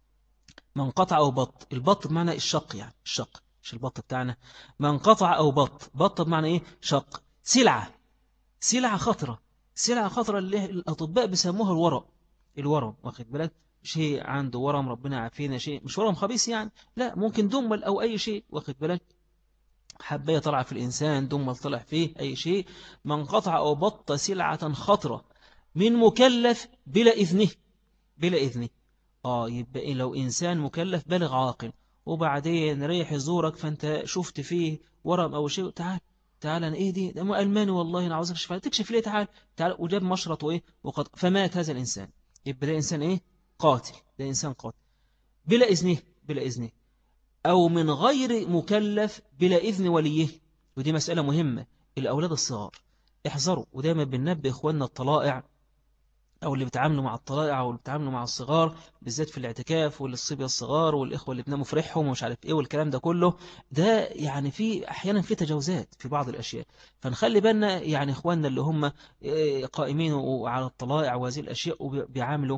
من قطع أو بط البط بمعنى الشق يعني الشق مش البط بتاعنا من قطع أو بط بط بمعنى إيه شق سلعة سلعة خطرة سلعة خطرة اللي الأطباء بيسموها الورم الورم واخد بالك شيء عنده ورم ربنا عافينا شيء مش ورم خبيث يعني لا ممكن دمل أو أي شيء واخد بالك حباية طلع في الإنسان دمل طلع فيه أي شيء من قطع أو بط سلعة خطرة من مكلف بلا إذنه بلا إذنه آه يبقى إيه لو إنسان مكلف بالغ عاقل وبعدين ريح يزورك فانت شفت فيه ورم او شيء تعال تعال انا ايه دي ده الماني والله انا عاوز اكشف تكشف ليه تعال تعال وجاب مشرط وايه وقد فمات هذا الانسان يبقى ده انسان ايه قاتل ده انسان قاتل بلا اذنه بلا اذنه او من غير مكلف بلا اذن وليه ودي مسألة مهمة الاولاد الصغار احذروا ودايما بننبه اخواننا الطلائع أو اللي بيتعاملوا مع الطلائع أو اللي بيتعاملوا مع الصغار بالذات في الاعتكاف والصبية الصغار والإخوة اللي بناموا في ريحهم ومش عارف إيه والكلام ده كله ده يعني في أحيانا في تجاوزات في بعض الأشياء فنخلي بالنا يعني إخواننا اللي هم آه، قائمين على الطلائع وهذه الأشياء وبيعاملوا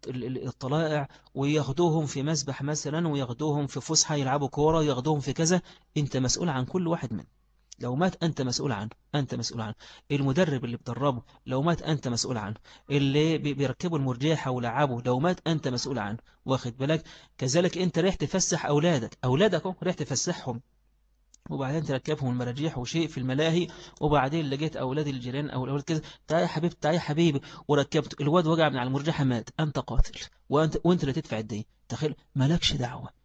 الطلائع وياخدوهم في مسبح مثلا وياخدوهم في فسحة يلعبوا كورة ياخدوهم في كذا أنت مسؤول عن كل واحد منهم لو مات أنت مسؤول عنه أنت مسؤول عنه المدرب اللي بتدربه لو مات أنت مسؤول عنه اللي بيركبوا المرجيحة ولعبه لو مات أنت مسؤول عنه واخد بالك كذلك أنت ريح تفسح أولادك أولادك ريح تفسحهم وبعدين تركبهم المراجيح وشيء في الملاهي وبعدين لقيت أولاد الجيران أو الأولاد كذا تعالى يا حبيبي تعالى يا حبيبي وركبت الواد وقع من على المرجحة مات أنت قاتل وأنت, وأنت اللي تدفع الدين تخيل مالكش دعوة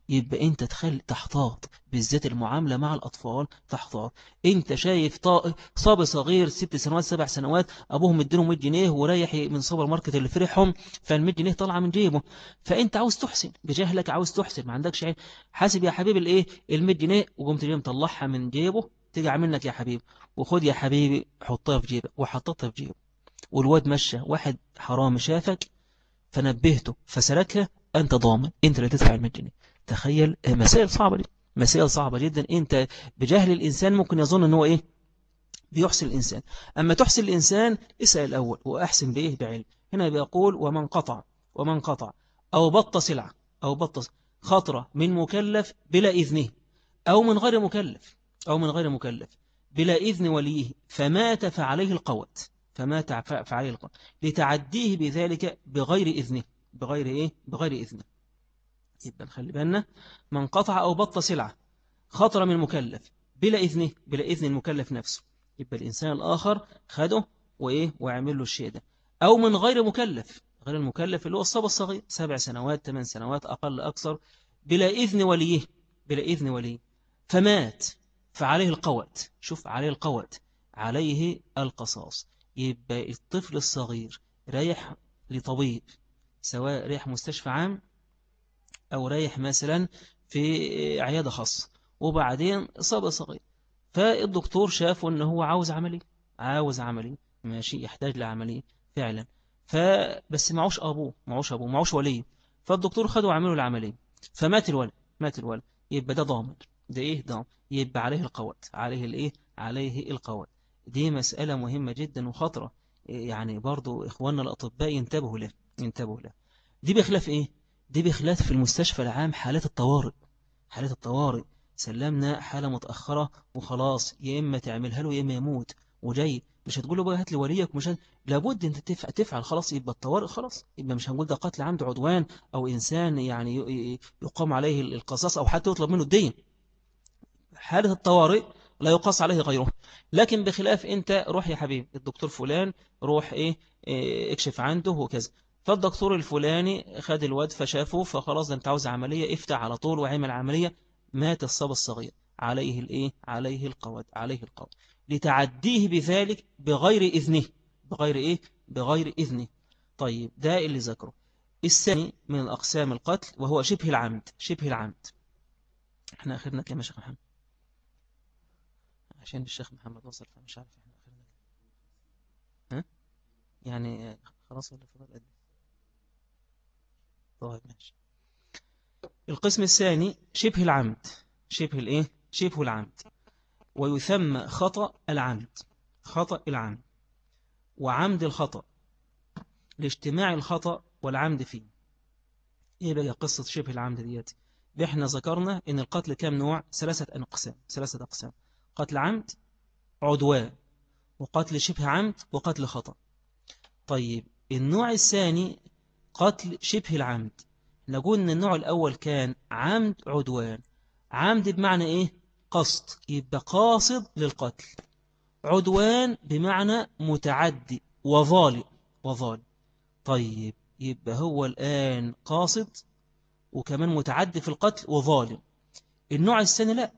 يبقى انت تخلي تحتاط بالذات المعاملة مع الأطفال تحتاط انت شايف صاب صغير ست سنوات سبع سنوات أبوهم اديله 100 جنيه ورايح من سوبر ماركت اللي فرحهم فال100 جنيه طالعه من جيبه فانت عاوز تحسن بجهلك عاوز تحسن ما عندكش عين حاسب يا حبيبي الايه ال100 جنيه وقمت جاي مطلعها من جيبه تجع منك يا حبيبي وخد يا حبيبي حطها في جيبك وحطتها في جيبه والواد مشى واحد حرام شافك فنبهته فسلكها أنت ضامن أنت اللي تدفع ال100 جنيه تخيل مسائل صعبة دي مسائل صعبة جدا أنت بجهل الإنسان ممكن يظن أنه إيه بيحسن الإنسان أما تحسن الإنسان اسأل الأول وأحسن بإيه بعلم هنا بيقول ومن قطع ومن قطع أو بط سلعة أو بط خطرة من مكلف بلا إذنه أو من غير مكلف أو من غير مكلف بلا إذن وليه فمات فعليه القوت فمات فعليه القوت لتعديه بذلك بغير إذنه بغير إيه بغير إذنه يبقى نخلي بالنا من قطع أو بط سلعة خطر من مكلف بلا إذنه بلا إذن المكلف نفسه يبقى الإنسان الآخر خده وإيه ويعمل له الشيء ده أو من غير مكلف غير المكلف اللي هو الصبا الصغير سبع سنوات ثمان سنوات أقل أكثر بلا إذن وليه بلا إذن وليه فمات فعليه القوت شوف عليه القوت عليه القصاص يبقى الطفل الصغير رايح لطبيب سواء رايح مستشفى عام أو رايح مثلا في عيادة خاصة وبعدين إصابة صغيرة فالدكتور شافه أنه هو عاوز عملية عاوز عملية ماشي يحتاج لعملية فعلا فبس معوش أبوه معوش أبوه معوش ولي فالدكتور خده وعمله العملية فمات الولد مات الولد يبقى ده ضامن ده إيه ضامن يبقى عليه القوت عليه الإيه عليه القوت دي مسألة مهمة جدا وخطرة يعني برضو إخواننا الأطباء ينتبهوا له ينتبهوا له دي بخلاف إيه دي بخلاف في المستشفى العام حالات الطوارئ حالات الطوارئ سلمنا حالة متأخرة وخلاص يا إما تعملها له يا إما يموت وجاي مش هتقول له بقى هات لي وليك مش هت... لابد انت تفعل, تفعل خلاص يبقى الطوارئ خلاص يبقى مش هنقول ده قتل عمد عدوان او انسان يعني يقام عليه القصاص او حتى يطلب منه الدين حالة الطوارئ لا يقاس عليه غيره لكن بخلاف انت روح يا حبيبي الدكتور فلان روح ايه, إيه اكشف عنده وكذا فالدكتور الفلاني خد الواد فشافه فخلاص ده انت عاوز عملية افتح على طول وعمل عملية مات الصبي الصغير عليه الايه عليه القواد عليه القواد لتعديه بذلك بغير إذنه بغير إيه بغير إذنه طيب ده اللي ذكره الثاني من الأقسام القتل وهو شبه العمد شبه العمد احنا آخرنا كم يا شيخ محمد عشان الشيخ محمد وصل فمش عارف احنا آخرنا ها يعني خلاص ولا فضل قد إيه؟ طيب ماشي القسم الثاني شبه العمد شبه الايه شبه العمد ويسمى خطأ العمد خطأ العمد وعمد الخطأ لاجتماع الخطأ والعمد فيه ايه بقى قصة شبه العمد ديات احنا ذكرنا ان القتل كام نوع ثلاثة أقسام ثلاثة أقسام قتل عمد عدوان وقتل شبه عمد وقتل خطأ طيب النوع الثاني قتل شبه العمد نقول ان النوع الأول كان عمد عدوان عمد بمعنى ايه قصد يبقى قاصد للقتل عدوان بمعنى متعدي وظالم وظالم طيب يبقى هو الآن قاصد وكمان متعدي في القتل وظالم النوع الثاني لا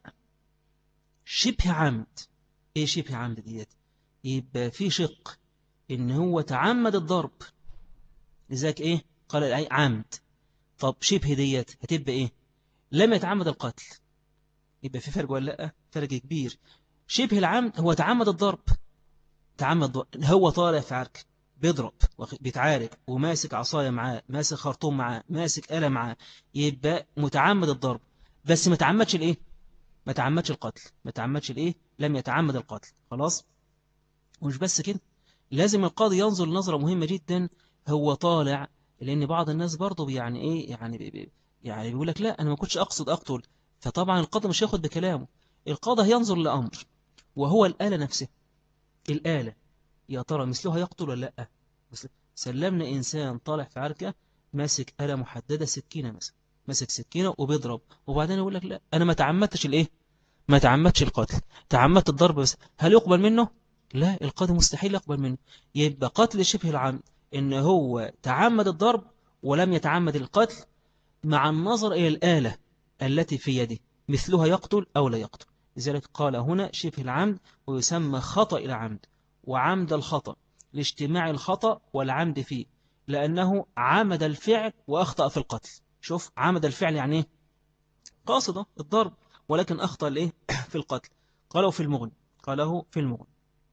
شبه عمد ايه شبه عمد ديت يبقى في شق ان هو تعمد الضرب لذلك ايه قال الاي عمد طب شبه ديت هتبقى ايه لم يتعمد القتل يبقى في فرق ولا لا فرق كبير شبه العمد هو تعمد الضرب تعمد هو طالع في عرك بيضرب بيتعارك وماسك عصاية معاه ماسك خرطوم معاه ماسك آلة معاه يبقى متعمد الضرب بس ما تعمدش الايه ما تعمدش القتل ما تعمدش الايه لم يتعمد القتل خلاص ومش بس كده لازم القاضي ينظر نظرة مهمة جدا هو طالع لأن بعض الناس برضه يعني إيه يعني بي يعني بيقول لك لا أنا ما كنتش أقصد أقتل فطبعا القاضي مش هياخد بكلامه القاضي ينظر لأمر وهو الآلة نفسها الآلة يا ترى مثلها يقتل ولا لا سلمنا إنسان طالع في عركة ماسك آلة محددة سكينة مثلا ماسك سكينة وبيضرب وبعدين يقول لك لا أنا ما تعمدتش الإيه ما تعمدتش القتل تعمدت الضرب بس هل يقبل منه لا القاضي مستحيل يقبل منه يبقى قتل شبه العمد إن هو تعمد الضرب ولم يتعمد القتل مع النظر إلى الآلة التي في يده مثلها يقتل أو لا يقتل لذلك قال هنا شبه العمد ويسمى خطأ العمد وعمد الخطأ لاجتماع الخطأ والعمد فيه لأنه عمد الفعل وأخطأ في القتل شوف عمد الفعل يعني ايه قاصدة الضرب ولكن أخطأ لإيه في القتل قاله في المغن قاله في المغن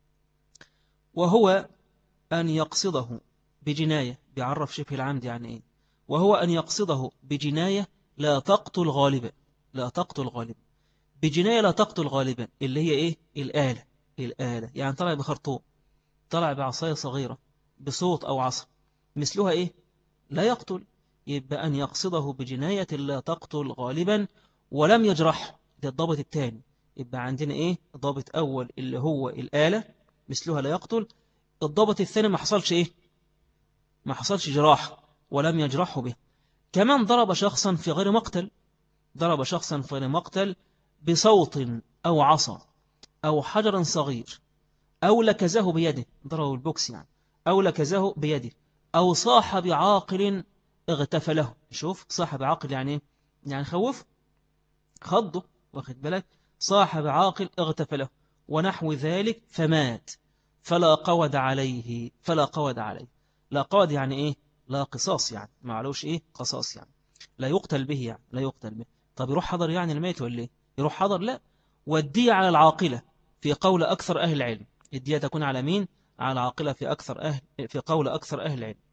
وهو أن يقصده بجناية بيعرف شبه العمد يعني إيه وهو أن يقصده بجناية لا تقتل غالبا لا تقتل غالبا بجناية لا تقتل غالبا اللي هي إيه الآلة الآلة يعني طلع بخرطوم طلع بعصاية صغيرة بصوت أو عصا مثلها إيه لا يقتل يبقى أن يقصده بجناية لا تقتل غالبا ولم يجرح ده الضابط الثاني يبقى عندنا إيه ضابط أول اللي هو الآلة مثلها لا يقتل الضابط الثاني ما حصلش إيه ما حصلش جراح ولم يجرحه به كمان ضرب شخصا في غير مقتل ضرب شخصا في غير مقتل بصوت أو عصا أو حجر صغير أو لكزه بيده ضربه البوكس يعني أو لكزه بيده أو صاحب عاقل اغتفله شوف صاحب عاقل يعني يعني خوف خضه واخد بالك صاحب عاقل اغتفله ونحو ذلك فمات فلا قود عليه فلا قود عليه لا قود يعني ايه لا قصاص يعني ما علوش ايه قصاص يعني لا يقتل به يعني لا يقتل به طب يروح حضر يعني الميت ولا ايه يروح حضر لا والدية على العاقلة في قول أكثر أهل العلم الدية تكون على مين على العاقلة في أكثر أهل في قول أكثر أهل العلم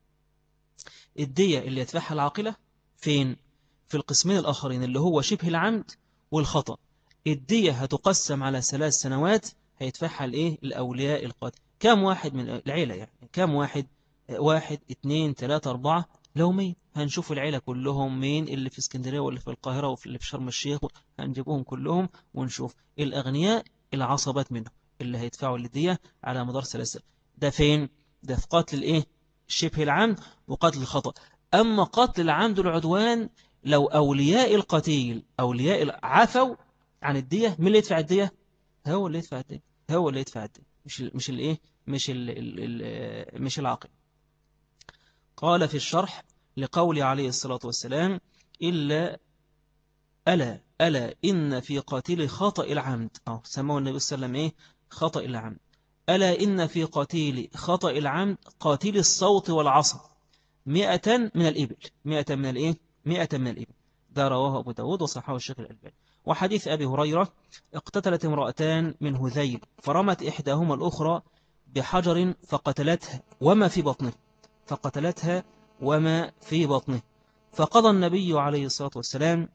الدية اللي يدفعها العاقلة فين في القسمين الآخرين اللي هو شبه العمد والخطأ الدية هتقسم على ثلاث سنوات هيدفعها الايه الأولياء القاتل كم واحد من العيلة يعني كم واحد واحد اثنين ثلاثة أربعة لو مين هنشوف العيلة كلهم مين اللي في اسكندرية واللي في القاهرة واللي في شرم الشيخ هنجيبهم كلهم ونشوف الأغنياء العصبات منهم اللي هيدفعوا الدية على مدار ثلاثة ده فين ده في قتل الايه شبه العمد وقتل الخطأ أما قتل العمد والعدوان لو أولياء القتيل أولياء عفوا عن الدية مين اللي يدفع الدية هو اللي يدفع الدية هو اللي يدفع الدية مش ال مش الايه مش ال ال مش العاقل قال في الشرح لقول عليه الصلاة والسلام إلا ألا ألا إن في قاتل خطأ العمد أو سموه النبي صلى الله عليه وسلم إيه خطأ العمد ألا إن في قتيل خطأ العمد قاتل الصوت والعصا مئة من الإبل مئة من الإيه مئة من الإبل ده رواه أبو داود وصححه الشيخ الألباني وحديث أبي هريرة اقتتلت امرأتان من هذيل فرمت إحداهما الأخرى بحجر فقتلتها وما في بطنه فقتلتها وما في بطنه فقضى النبي عليه الصلاة والسلام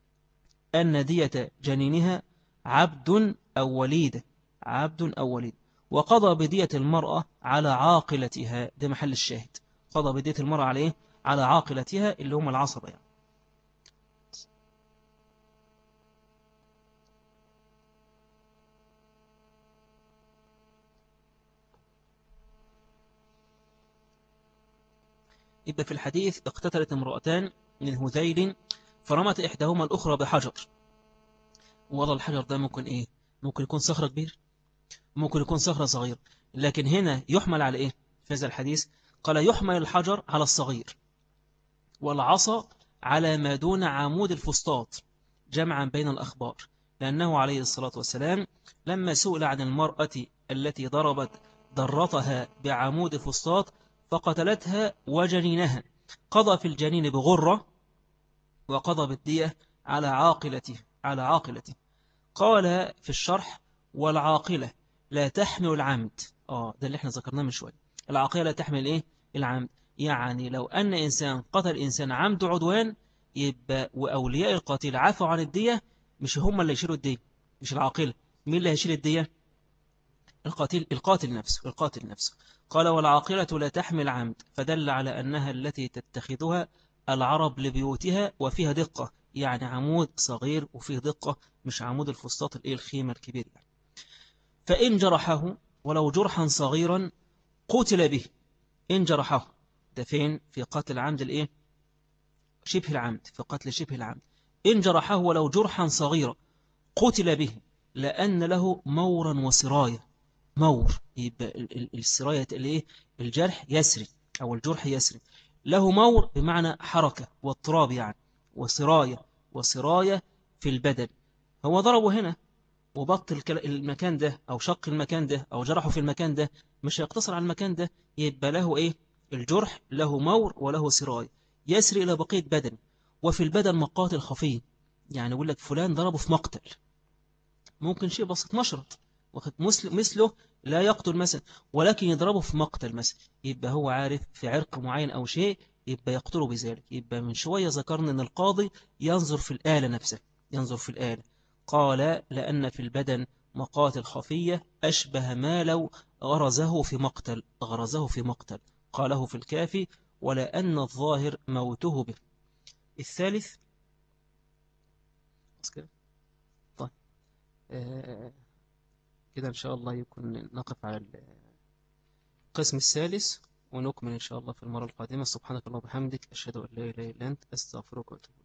أن دية جنينها عبد أو وليد عبد أو وليد وقضى بدية المرأة على عاقلتها ده محل الشاهد قضى بدية المرأة عليه على عاقلتها اللي هم العصبة يعني. يبقى في الحديث اقتتلت امرأتان من هذيل فرمت إحداهما الأخرى بحجر وضع الحجر ده ممكن إيه ممكن يكون صخرة كبير ممكن يكون صخرة صغير لكن هنا يحمل على إيه في هذا الحديث قال يحمل الحجر على الصغير والعصا على ما دون عمود الفسطاط جمعا بين الأخبار لأنه عليه الصلاة والسلام لما سئل عن المرأة التي ضربت ضرتها بعمود فسطاط فقتلتها وجنينها قضى في الجنين بغرة وقضى بالدية على عاقلته على عاقلته قال في الشرح والعاقلة لا تحمل العمد آه ده اللي احنا ذكرناه من شوية العاقلة لا تحمل ايه العمد يعني لو أن إنسان قتل إنسان عمد عدوان يبقى وأولياء القاتل عفوا عن الدية مش هم اللي يشيلوا الدية مش العاقلة مين اللي هيشيل الدية القاتل القاتل نفسه القاتل نفسه قال والعاقلة لا تحمل عمد فدل على أنها التي تتخذها العرب لبيوتها وفيها دقة يعني عمود صغير وفيه دقة مش عمود الفسطاط الإيه الخيمة الكبير يعني. فإن جرحه ولو جرحا صغيرا قتل به إن جرحه ده فين في قتل عمد الإيه شبه العمد في قتل شبه العمد إن جرحه ولو جرحا صغيرا قتل به لأن له مورا وسرايا مور يبقى السراية الايه الجرح يسري أو الجرح يسري له مور بمعنى حركة واضطراب يعني وسراية وسراية في البدن هو ضربه هنا وبطل المكان ده أو شق المكان ده أو جرحه في المكان ده مش هيقتصر على المكان ده يبقى له إيه الجرح له مور وله سراي يسري إلى بقية بدن وفي البدن مقاتل خفي يعني يقول لك فلان ضربه في مقتل ممكن شيء بسيط مشرط واخد مثله لا يقتل مثلا ولكن يضربه في مقتل مثلا يبقى هو عارف في عرق معين أو شيء يبقى يقتله بذلك يبقى من شوية ذكرنا أن القاضي ينظر في الآلة نفسها ينظر في الآلة قال لأن في البدن مقاتل خفية أشبه ما لو غرزه في مقتل غرزه في مقتل قاله في الكافي ولا أن الظاهر موته به الثالث طيب آه، كده إن شاء الله يكون نقف على القسم الثالث ونكمل إن شاء الله في المرة القادمة سبحانك الله وبحمدك أشهد أن لا إله إلا أنت أستغفرك وأتوب